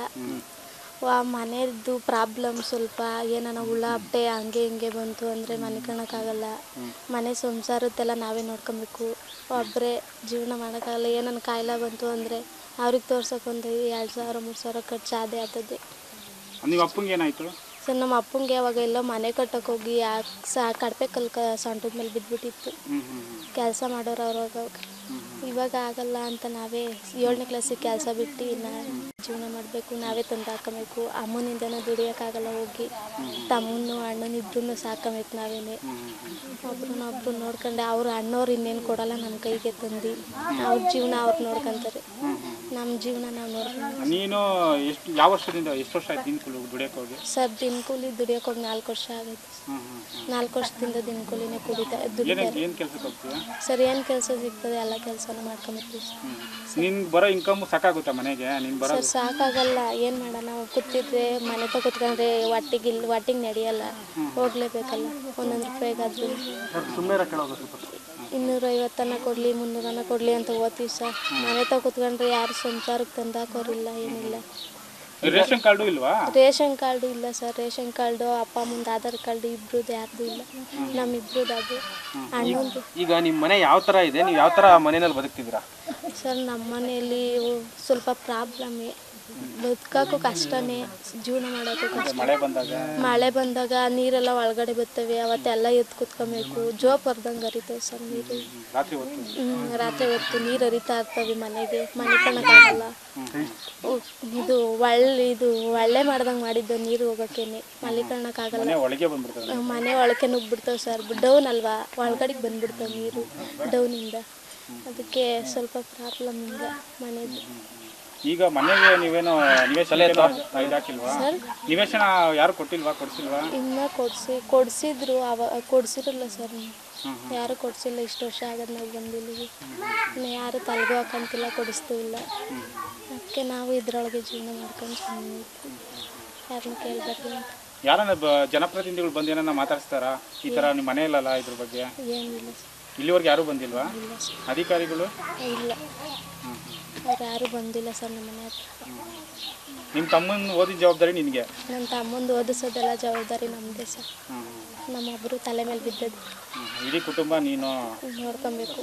ವಾ ಮನೆಯದ್ದು ಪ್ರಾಬ್ಲಮ್ ಸ್ವಲ್ಪ ಏನಾನ ಹುಳ ಹಬ್ಬೆ ಹಂಗೆ ಹಿಂಗೆ ಬಂತು ಅಂದರೆ ಮನೆ ಕಾಣೋಕ್ಕಾಗಲ್ಲ ಮನೆ ಸಂಸಾರದ್ದೆಲ್ಲ ನಾವೇ ನೋಡ್ಕೊಬೇಕು ಒಬ್ಬರೇ ಜೀವನ ಮಾಡೋಕ್ಕಾಗಲ್ಲ ಏನಾನ ಕಾಯಿಲೆ ಬಂತು ಅಂದರೆ ಅವ್ರಿಗೆ ತೋರ್ಸೋಕೆ ಒಂದು ಎರಡು ಸಾವಿರ ಮೂರು ಸಾವಿರ ಖರ್ಚು ಅದೇ ಆಗ್ತದೆ ನಿಮ್ಮ ಅಪ್ಪಂಗೆ ಏನಾಯ್ತು ಸರ್ ನಮ್ಮ ಅಪ್ಪಂಗೆ ಅವಾಗ ಎಲ್ಲ ಮನೆ ಕಟ್ಟಕ್ಕೆ ಹೋಗಿ ಯಾಕೆ ಸಾ ಕಡಪೆ ಕಲ್ಕ ಸೊಂಟದ ಮೇಲೆ ಬಿದ್ದುಬಿಟ್ಟಿತ್ತು ಕೆಲಸ ಮಾಡೋರು ಅವ್ರಾಗ ಇವಾಗ ಆಗಲ್ಲ ಅಂತ ನಾವೇ ಏಳನೇ ಕ್ಲಾಸಿಗೆ ಕೆಲಸ ಬಿಟ್ಟು ನಾ ಜೀವನ ಮಾಡಬೇಕು ನಾವೇ ತಂದು ಹಾಕೋಬೇಕು ಅಮ್ಮನಿಂದನೂ ದುಡಿಯೋಕ್ಕಾಗಲ್ಲ ಹೋಗಿ ತಮ್ಮನ್ನು ಅಣ್ಣನ ಇಬ್ಬರನ್ನು ಸಾಕಬೇಕು ನಾವೇನೆ ಒಬ್ರನ್ನ ಒಬ್ರು ನೋಡ್ಕೊಂಡೆ ಅವ್ರ ಅಣ್ಣವ್ರು ಇನ್ನೇನು ಕೊಡಲ್ಲ ನಮ್ಮ ಕೈಗೆ ತಂದು ಅವ್ರ ಜೀವನ ಅವ್ರು ನೋಡ್ಕೊಂತಾರೆ ನಮ್ಮ ಜೀವನ ನಾವು ನೋಡ್ಕೊಂಡು ನೀನು ಎಷ್ಟು ಯಾವ ವರ್ಷದಿಂದ ಎಷ್ಟು ವರ್ಷ ಆಯ್ತು ದಿನ ದುಡಿಯಕ್ಕೆ ಹೋಗಿ ಸರ್ ದಿನ ಕೂಲಿ ದುಡಿಯೋಕೆ ಹೋಗಿ ನಾಲ್ಕು ವರ್ಷ ಆಗೈತೆ ನಾಲ್ಕು ವರ್ಷದಿಂದ ದಿನ ಕೂಲಿನೇ ಕುಡಿತಾ ಏನೇ ದುಡಿತಾರೆ ಏನು ಕೆಲಸಕ್ಕೆ ಹೋಗ್ತೀಯಾ ಸರ್ ಏನು ಕೆಲಸ ಸಿಗ್ತದೆ ಎಲ್ಲ ಕೆಲಸನ ಮಾಡ್ಕೊಂಬರ್ತೀವಿ ಸರ್ ನಿನ್ ಬರೋ ಇನ್ಕಮ್ ಸಾಕಾಗುತ್ತಾ ಮನೆಗೆ ನೀನು ಬರೋ ಸರ್ ಸಾಕಾಗಲ್ಲ ಏನು ಮಾಡೋಣ ಕೂತಿದ್ರೆ ಮನೆ ತಗ ಕೂತ್ಕೊಂಡ್ರೆ ಹೊಟ್ಟಿಗೆ ಇಲ್ಲಿ ಹೊಟ್ಟಿಗೆ ನಡೆಯಲ್ಲ ಹೋಗ್ಲೇಬೇಕಲ್ಲ ಒಂದೊಂದು ರೂಪಾಯಿಗಾದ್ರೂ ಸುಮ್ಮನೆ ಕೇಳೋದು ಸ್ವಲ್ಪ ಇನ್ನೂರ ಐವತ್ತನ್ನ ಕೊಡಲಿ ಮುನ್ನೂರನ್ನ ಕೊಡಲಿ ಅಂತ ಓದ್ತೀವಿ ಸರ್ ಮನೆ ತಗ ಕೂತ್ಕೊಂಡ್ರೆ ಯಾರು ಸಂಸಾರಕ್ಕೆ ತಂದಾಕೋರಿಲ್ಲ ಏನಿಲ್ಲ ರೇಷನ್ ಕಾರ್ಡು ಇಲ್ವಾ ರೇಷನ್ ಕಾರ್ಡು ಇಲ್ಲ ಸರ್ ರೇಷನ್ ಕಾರ್ಡು ಅಪ್ಪ ಅಮ್ಮಂದು ಆಧಾರ್ ಕಾರ್ಡು ಇಬ್ರದ್ದು ಯಾರ್ದು ಇಲ್ಲ ನಮ್ಮಿಬ್ರದ್ದು ಅದು ಅಣ್ಣಂದು ಈಗ ನಿಮ್ಮ ಮನೆ ಯಾವ ಥರ ಇದೆ ನೀವು ಯಾವ ಥರ ಮನೆಯಲ್ಲಿ ಬದುಕ್ತಿದ್ದೀರಾ ಸರ್ ನಮ್ಮ ಮನೆಯಲ್ಲಿ ಸ್ವಲ್ಪ ಪ್ರಾಬ್ಲಮ್ಮೇ ಬದುಕಕ್ಕೂ ಕಷ್ಟನೇ ಜೀವನ ಮಾಡೋಕ್ಕೂ ಕಷ್ಟ ಮಳೆ ಬಂದಾಗ ಮಳೆ ಬಂದಾಗ ನೀರೆಲ್ಲ ಒಳಗಡೆ ಬರ್ತವೆ ಅವತ್ತೆಲ್ಲ ಎದ್ದು ಕುತ್ಕೊಬೇಕು ಜೋಪ್ ಬರ್ದಂಗೆ ಹರಿತವೆ ಸರ್ ನೀರು ರಾತ್ರಿ ಹೊತ್ತು ಹ್ಮ್, ರಾತ್ರಿ ಹೊತ್ತು ನೀರು ಹರಿತಾ ಇರ್ತವೆ ಮನೆಗೆ ಮನೆ ಕಣಕ್ಕಾಗಲ್ಲ ಇದು ಒಳ್ಳೆ ಇದು ಒಳ್ಳೆ ಮಾಡ್ದಂಗೆ ಮಾಡಿದ್ದು ನೀರು ಹೋಗೋಕ್ಕೇನೆ ಮಲಿಕಣಕ್ಕಾಗಲ್ಲ ಮನೆ ಒಳಗೆ ಬಂದ್ಬಿಡ್ತದೆ ಮನೆ ಒಳಗೆ ನುಗ್ಬಿಡ್ತಾವೆ ಸರ್ ಡೌನ್ ಅಲ್ವಾ ಒಳಗಡೆಗೆ ಬಂದ್ಬಿಡ್ತಾವೆ ನೀರು ಡೌನಿಂದ ಅದಕ್ಕೆ ಸ್ವಲ್ಪ ಪ್ರಾಬ್ಲಮ್ಮಿಂದ ಮನೆದು ಈಗ ಮನೆಗೆ ನೀವೇನು ನಿವೇಶನ ಇದಾಕಿಲ್ವಾ ಸರ್? ನಿವೇಶನ ಯಾರು ಕೊಟ್ಟಿಲ್ವಾ ಕೊಡ್ಸಿಲ್ವಾ ಇನ್ನ ಕೊಡ್ಸಿ ಕೊಡ್ಸಿದ್ರು ಅವ ಕೊಡ್ಸಿರಲ್ಲ ಸರ್ ಯಾರು ಕೊಡ್ಸಿಲ್ಲ ಇಷ್ಟು ವರ್ಷ ಆಗದ್ ನಾವು ಬಂದಿಲ್ಲಿಗೆ ಇನ್ನು ಯಾರು ತಲೆಗೂ ಹಾಕಂತಿಲ್ಲ ಕೊಡಿಸ್ತೂ ಇಲ್ಲ ಅದಕ್ಕೆ ನಾವು ಇದ್ರೊಳಗೆ ಜೀವನ ಮಾಡ್ಕೊಂಡು ಸುಮ್ಮನೆ ಯಾರನ್ನ ಕೇಳ್ಬಾರ್ದು ಅಂತ ಯಾರನ್ನ ಬ- ಜನಪ್ರತಿನಿಧಿಗಳು ಬಂದು ಏನನ್ನ ಮಾತಾಡ್ಸ್ತಾರಾ ಈ ಥರ ನಿಮ್ಮ ಮನೆಯಲ್ಲಲ್ಲ ಇದ್ರ ಬಗ್ಗೆ ಏನಿಲ್ಲ ಸರ್ ಇಲ್ಲಿವರೆಗೆ ಯಾರೂ ಬಂದಿಲ್ವಾ ಇಲ್ಲ ಸರ್ ಅಧಿಕಾರಿಗಳು ಇಲ್ಲ ಅವ್ರು ಯಾರು ಬಂದಿಲ್ಲ ಸರ್ ನಮ್ಮ ಮನೆ ಹತ್ರ ನಿಮ್ಮ ತಮ್ಮನ ಓದಿದ ಜವಾಬ್ದಾರಿ ನಿನಗೆ ನನ್ನ ತಮ್ಮಂದು ಓದಿಸೋದೆಲ್ಲ ಜವಾಬ್ದಾರಿ ನಮ್ಮದೇ ಸರ್ ನಮ್ಮೊಬ್ಬರು ತಲೆ ಮೇಲೆ ಬಿದ್ದದ್ದು ಇಡೀ ಕುಟುಂಬ ನೀನು ನೋಡ್ಕೊಬೇಕು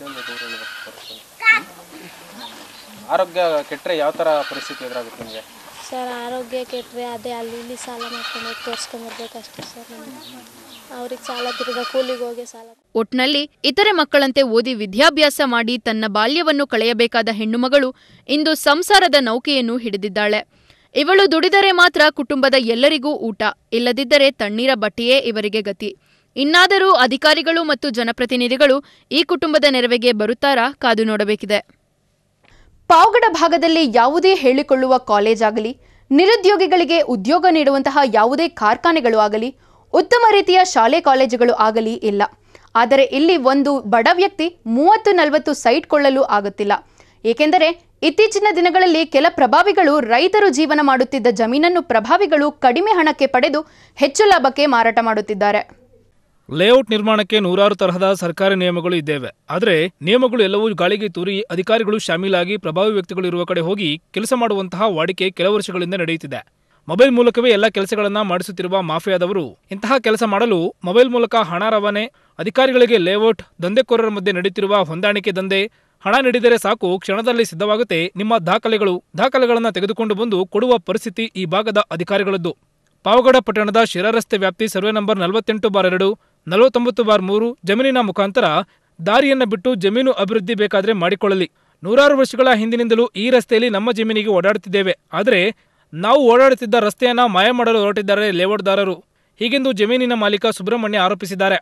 ಆರೋಗ್ಯ ಕೆಟ್ಟರೆ ಯಾವ ಥರ ಪರಿಸ್ಥಿತಿ ಎದುರಾಗುತ್ತೆ ನಿಮಗೆ ಸರ್ ಆರೋಗ್ಯ ಕೆಟ್ಟರೆ ಅದೇ ಅಲ್ಲಿ ಇಲ್ಲಿ ಸಾಲ ಮಾಡ್ಕೊಂಡು ಹೋಗಿ ತೋರಿಸ್ಕೊಂಬರ್ಬೇಕಷ್ಟೇ ಸರ್ ನಾನು ಅವ್ರಿಗೆ ಸಾಲ ತಿರ್ಗಾ ಕೂಲಿಗೆ ಹೋಗಿ ಸಾಲ ಒಟ್ನಲ್ಲಿ ಇತರೆ ಮಕ್ಕಳಂತೆ ಓದಿ ವಿದ್ಯಾಭ್ಯಾಸ ಮಾಡಿ ತನ್ನ ಬಾಲ್ಯವನ್ನು ಕಳೆಯಬೇಕಾದ ಹೆಣ್ಣುಮಗಳು ಇಂದು ಸಂಸಾರದ ನೌಕೆಯನ್ನು ಹಿಡಿದಿದ್ದಾಳೆ ಇವಳು ದುಡಿದರೆ ಮಾತ್ರ ಕುಟುಂಬದ ಎಲ್ಲರಿಗೂ ಊಟ ಇಲ್ಲದಿದ್ದರೆ ತಣ್ಣೀರ ಬಟ್ಟೆಯೇ ಇವರಿಗೆ ಗತಿ ಇನ್ನಾದರೂ ಅಧಿಕಾರಿಗಳು ಮತ್ತು ಜನಪ್ರತಿನಿಧಿಗಳು ಈ ಕುಟುಂಬದ ನೆರವಿಗೆ ಬರುತ್ತಾರಾ ಕಾದು ನೋಡಬೇಕಿದೆ ಪಾವಗಡ ಭಾಗದಲ್ಲಿ ಯಾವುದೇ ಹೇಳಿಕೊಳ್ಳುವ ಕಾಲೇಜ್ ಆಗಲಿ ನಿರುದ್ಯೋಗಿಗಳಿಗೆ ಉದ್ಯೋಗ ನೀಡುವಂತಹ ಯಾವುದೇ ಕಾರ್ಖಾನೆಗಳು ಆಗಲಿ ಉತ್ತಮ ರೀತಿಯ ಶಾಲೆ ಕಾಲೇಜುಗಳು ಆಗಲಿ ಇಲ್ಲ ಆದರೆ ಇಲ್ಲಿ ಒಂದು ಬಡ ವ್ಯಕ್ತಿ ಮೂವತ್ತು ನಲವತ್ತು ಸೈಟ್ ಕೊಳ್ಳಲು ಆಗುತ್ತಿಲ್ಲ ಏಕೆಂದರೆ ಇತ್ತೀಚಿನ ದಿನಗಳಲ್ಲಿ ಕೆಲ ಪ್ರಭಾವಿಗಳು ರೈತರು ಜೀವನ ಮಾಡುತ್ತಿದ್ದ ಜಮೀನನ್ನು ಪ್ರಭಾವಿಗಳು ಕಡಿಮೆ ಹಣಕ್ಕೆ ಪಡೆದು ಹೆಚ್ಚು ಲಾಭಕ್ಕೆ ಮಾರಾಟ ಮಾಡುತ್ತಿದ್ದಾರೆ ಲೇಔಟ್ ನಿರ್ಮಾಣಕ್ಕೆ ನೂರಾರು ತರಹದ ಸರ್ಕಾರಿ ನಿಯಮಗಳು ಇದ್ದೇವೆ ಆದರೆ ನಿಯಮಗಳು ಎಲ್ಲವೂ ಗಾಳಿಗೆ ತೂರಿ ಅಧಿಕಾರಿಗಳು ಶಾಮೀಲಾಗಿ ಪ್ರಭಾವಿ ವ್ಯಕ್ತಿಗಳು ಇರುವ ಕಡೆ ಹೋಗಿ ಕೆಲಸ ಮಾಡುವಂತಹ ವಾಡಿಕೆ ಕೆಲ ವರ್ಷಗಳಿಂದ ನಡೆಯುತ್ತಿದೆ ಮೊಬೈಲ್ ಮೂಲಕವೇ ಎಲ್ಲ ಕೆಲಸಗಳನ್ನ ಮಾಡಿಸುತ್ತಿರುವ ಮಾಫಿಯಾದವರು ಇಂತಹ ಕೆಲಸ ಮಾಡಲು ಮೊಬೈಲ್ ಮೂಲಕ ಹಣ ರವಾನೆ ಅಧಿಕಾರಿಗಳಿಗೆ ಲೇಔಟ್ ದಂಧೆಕೋರರ ಮಧ್ಯೆ ನಡೆಯುತ್ತಿರುವ ಹೊಂದಾಣಿಕೆ ದಂಧೆ ಹಣ ನೀಡಿದರೆ ಸಾಕು ಕ್ಷಣದಲ್ಲಿ ಸಿದ್ಧವಾಗುತ್ತೆ ನಿಮ್ಮ ದಾಖಲೆಗಳು ದಾಖಲೆಗಳನ್ನು ತೆಗೆದುಕೊಂಡು ಬಂದು ಕೊಡುವ ಪರಿಸ್ಥಿತಿ ಈ ಭಾಗದ ಅಧಿಕಾರಿಗಳದ್ದು ಪಾವಗಡ ಪಟ್ಟಣದ ಶಿರಾ ರಸ್ತೆ ವ್ಯಾಪ್ತಿ ಸರ್ವೆ ನಂಬರ್ ನಲವತ್ತೆಂಟು ಬಾರ್ ಎರಡು ನಲವತ್ತೊಂಬತ್ತು ಬಾರ್ ಮೂರು ಜಮೀನಿನ ಮುಖಾಂತರ ದಾರಿಯನ್ನು ಬಿಟ್ಟು ಜಮೀನು ಅಭಿವೃದ್ಧಿ ಬೇಕಾದರೆ ಮಾಡಿಕೊಳ್ಳಲಿ ನೂರಾರು ವರ್ಷಗಳ ಹಿಂದಿನಿಂದಲೂ ಈ ರಸ್ತೆಯಲ್ಲಿ ನಮ್ಮ ಜಮೀನಿಗೆ ಓಡಾಡುತ್ತಿದ್ದೇವೆ ಆದರೆ ನಾವು ಓಡಾಡುತ್ತಿದ್ದ ರಸ್ತೆಯನ್ನ ಮಾಯ ಮಾಡಲು ಹೊರಟಿದ್ದಾರೆ ಲೇಔಟ್ದಾರರು ಹೀಗೆಂದು ಜಮೀನಿನ ಮಾಲೀಕ ಸುಬ್ರಹ್ಮಣ್ಯ ಆರೋಪಿಸಿದ್ದಾರೆ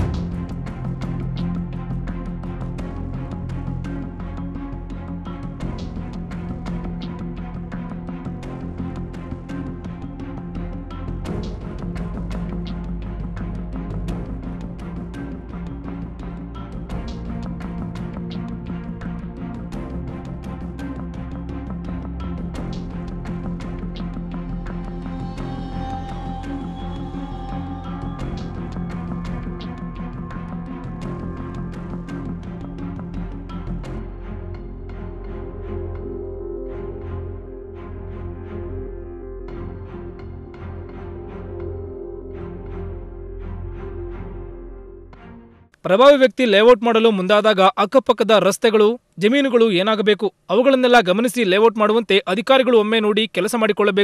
ಪ್ರಭಾವಿ ವ್ಯಕ್ತಿ ಲೇಔಟ್ ಮಾಡಲು ಮುಂದಾದಾಗ ಅಕ್ಕಪಕ್ಕದ ರಸ್ತೆಗಳು ಜಮೀನುಗಳು ಏನಾಗಬೇಕು ಅವುಗಳನ್ನೆಲ್ಲ ಗಮನಿಸಿ ಲೇಔಟ್ ಮಾಡುವಂತೆ ಅಧಿಕಾರಿಗಳು ಒಮ್ಮೆ ನೋಡಿ ಕೆಲಸ ಮಾಡಿಕೊಳ್ಳಬೇಕು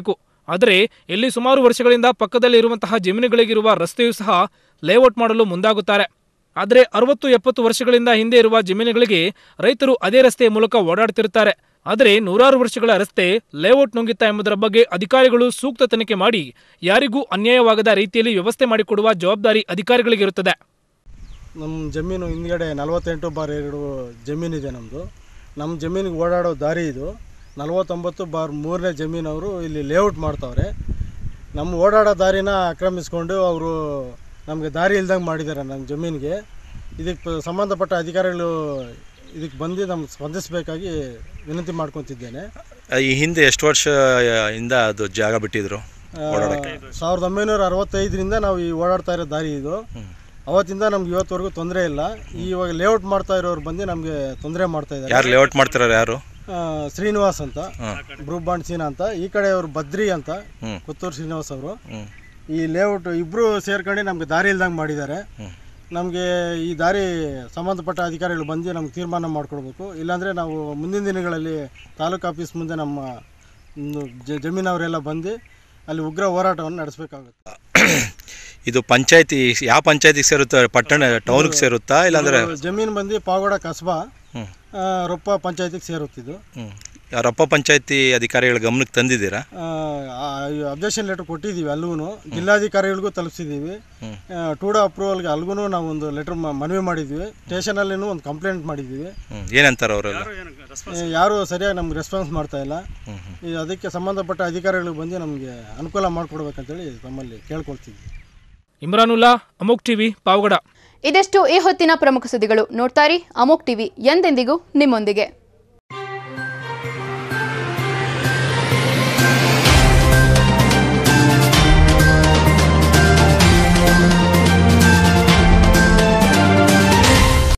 ಆದರೆ ಇಲ್ಲಿ ಸುಮಾರು ವರ್ಷಗಳಿಂದ ಪಕ್ಕದಲ್ಲಿ ಇರುವಂತಹ ಜಮೀನುಗಳಿಗಿರುವ ರಸ್ತೆಯೂ ಸಹ ಲೇಔಟ್ ಮಾಡಲು ಮುಂದಾಗುತ್ತಾರೆ ಆದರೆ ಅರವತ್ತು ಎಪ್ಪತ್ತು ವರ್ಷಗಳಿಂದ ಹಿಂದೆ ಇರುವ ಜಮೀನುಗಳಿಗೆ ರೈತರು ಅದೇ ರಸ್ತೆಯ ಮೂಲಕ ಓಡಾಡ್ತಿರುತ್ತಾರೆ ಆದರೆ ನೂರಾರು ವರ್ಷಗಳ ರಸ್ತೆ ಲೇಔಟ್ ನುಂಗಿತ್ತ ಎಂಬುದರ ಬಗ್ಗೆ ಅಧಿಕಾರಿಗಳು ಸೂಕ್ತ ತನಿಖೆ ಮಾಡಿ ಯಾರಿಗೂ ಅನ್ಯಾಯವಾಗದ ರೀತಿಯಲ್ಲಿ ವ್ಯವಸ್ಥೆ ಮಾಡಿಕೊಡುವ ಜವಾಬ್ದಾರಿ ಅಧಿಕಾರಿಗಳಿಗಿರುತ್ತದೆ ನಮ್ಮ ಜಮೀನು ಹಿಂದ್ಗಡೆ ನಲವತ್ತೆಂಟು ಬಾರ್ ಎರಡು ಜಮೀನಿದೆ ನಮ್ಮದು ನಮ್ಮ ಜಮೀನಿಗೆ ಓಡಾಡೋ ದಾರಿ ಇದು ನಲವತ್ತೊಂಬತ್ತು ಬಾರ್ ಮೂರನೇ ಜಮೀನವರು ಇಲ್ಲಿ ಲೇಔಟ್ ಮಾಡ್ತಾವ್ರೆ ನಮ್ಮ ಓಡಾಡೋ ದಾರಿನ ಆಕ್ರಮಿಸ್ಕೊಂಡು ಅವರು ನಮಗೆ ದಾರಿ ಇಲ್ದಂಗೆ ಮಾಡಿದ್ದಾರೆ ನಮ್ಮ ಜಮೀನಿಗೆ ಇದಕ್ಕೆ ಪ- ಸಂಬಂಧಪಟ್ಟ ಅಧಿಕಾರಿಗಳು ಇದಕ್ಕೆ ಬಂದು ನಮ್ಗೆ ಸ್ಪಂದಿಸಬೇಕಾಗಿ ವಿನಂತಿ ಮಾಡ್ಕೊತಿದ್ದೇನೆ ಈ ಹಿಂದೆ ಎಷ್ಟು ವರ್ಷ ಇಂದ ಅದು ಜಾಗ ಬಿಟ್ಟಿದ್ರು ಓಡಾಡಕ್ಕೆ ಸಾವಿರದ ಒಂಬೈನೂರ ಅರವತ್ತೈದರಿಂದ ನಾವು ಈ ಓಡಾಡ್ತಾ ಇರೋ ದಾರಿ ಇದು ಅವತ್ತಿಂದ ನಮ್ಗೆ ಇವತ್ತವರೆಗೂ ತೊಂದರೆ ಇಲ್ಲ ಇವಾಗ ಲೇಔಟ್ ಮಾಡ್ತಾ ಇರೋರು ಬಂದು ನಮಗೆ ತೊಂದರೆ ಮಾಡ್ತಾ ಇದ್ದಾರೆ ಯಾರು ಲೇಔಟ್ ಮಾಡ್ತಿರೋರು ಯಾರು ಆ, ಶ್ರೀನಿವಾಸ್ ಅಂತ ಹ್ಮ್. ಬ್ರೂಬಾಂಡ್ ಸೀನಾ ಅಂತ ಈ ಕಡೆ ಅವರು ಬದ್ರಿ ಅಂತ ಹ್ಮ್. ಪುತ್ತೂರು ಶ್ರೀನಿವಾಸ್ ಅವರು ಹ್ಮ್. ಈ ಲೇಔಟ್ ಇಬ್ಬರು ಸೇರ್ಕೊಂಡು ನಮ್ಗೆ ದಾರಿ ಇಲ್ದಂಗೆ ಮಾಡಿದ್ದಾರೆ ನಮಗೆ ಈ ದಾರಿ ಸಂಬಂಧಪಟ್ಟ ಅಧಿಕಾರಿಗಳು ಬಂದು ನಮ್ಗೆ ತೀರ್ಮಾನ ಮಾಡಿಕೊಡ್ಬೇಕು ಇಲ್ಲಾಂದರೆ ನಾವು ಮುಂದಿನ ದಿನಗಳಲ್ಲಿ ತಾಲೂಕು ಆಫೀಸ್ ಮುಂದೆ ನಮ್ಮ ಒಂದು ಜ- ಜಮೀನವರೆಲ್ಲ ಬಂದು ಅಲ್ಲಿ ಉಗ್ರ ಹೋರಾಟವನ್ನು ನಡೆಸಬೇಕಾಗುತ್ತೆ ಇದು ಪಂಚಾಯತಿ ಯಾವ ಪಂಚಾಯತಿಗೆ ಸೇರುತ್ತಾ ಪಟ್ಟಣ ಟೌನ್ಗೆ ಸೇರುತ್ತಾ ಇಲ್ಲಾಂದ್ರೆ ಇದು ಜಮೀನು ಬಂದು ಪಾವಗಡ ಕಸ್ಬಾ ಹ್ಮ್. ಆ, ರೊಪ್ಪ ಪಂಚಾಯತಿಗೆ ಸೇರುತ್ತಿದ್ದು ಹ್ಮ್. ಯಾರಪ್ಪ ಪಂಚಾಯತಿ ಅಧಿಕಾರಿಗಳ ಗಮನಕ್ಕೆ ತಂದಿದ್ದೀರಾ ಅಬ್ಜೆಕ್ಷನ್ ಲೆಟರ್ ಕೊಟ್ಟಿದ್ದೀವಿ ಅಲ್ಲಿಗೂ ಜಿಲ್ಲಾಧಿಕಾರಿಗಳಿಗೂ ತಲುಪಿಸಿದ್ದೀವಿ ಹ್ಮ್. ಟೂಡ ಅಪ್ರೂವಲ್ಗೆ ಅಲ್ಲಿಗೂ ನಾವು ಒಂದು ಲೆಟರ್ ಮನವಿ ಮಾಡಿದ್ವಿ ಸ್ಟೇಷನಲ್ಲಿನೂ ಒಂದು ಕಂಪ್ಲೇಂಟ್ ಮಾಡಿದ್ದೀವಿ ಹ್ಮ್. ಏನಂತಾರೆ ಅವರೆಲ್ಲ ಆ, ಯಾರು ಸರಿಯಾಗಿ ನಮ್ಗೆ ರೆಸ್ಪಾನ್ಸ್ ಮಾಡ್ತಾ ಇಲ್ಲ ಈ ಅದಕ್ಕೆ ಸಂಬಂಧಪಟ್ಟ ಅಧಿಕಾರಿಗಳು ಬಂದು ನಮಗೆ ಅನುಕೂಲ ಮಾಡಿಕೊಡ್ಬೇಕಂತೇಳಿ ತಮ್ಮಲ್ಲಿ ಕೇಳ್ಕೊಳ್ತೀವಿ ಇಮ್ರಾನುಲ್ಲಾ ಅಮೋಕ್ ಟಿವಿ ಪಾವಗಡ ಇದೆಷ್ಟು ಈ ಹೊತ್ತಿನ ಪ್ರಮುಖ ಸುದ್ದಿಗಳು ನೋಡ್ತಾರಿ ಅಮೋಕ್ ಟಿವಿ ಎಂದೆಂದಿಗೂ ನಿಮ್ಮೊಂದಿಗೆ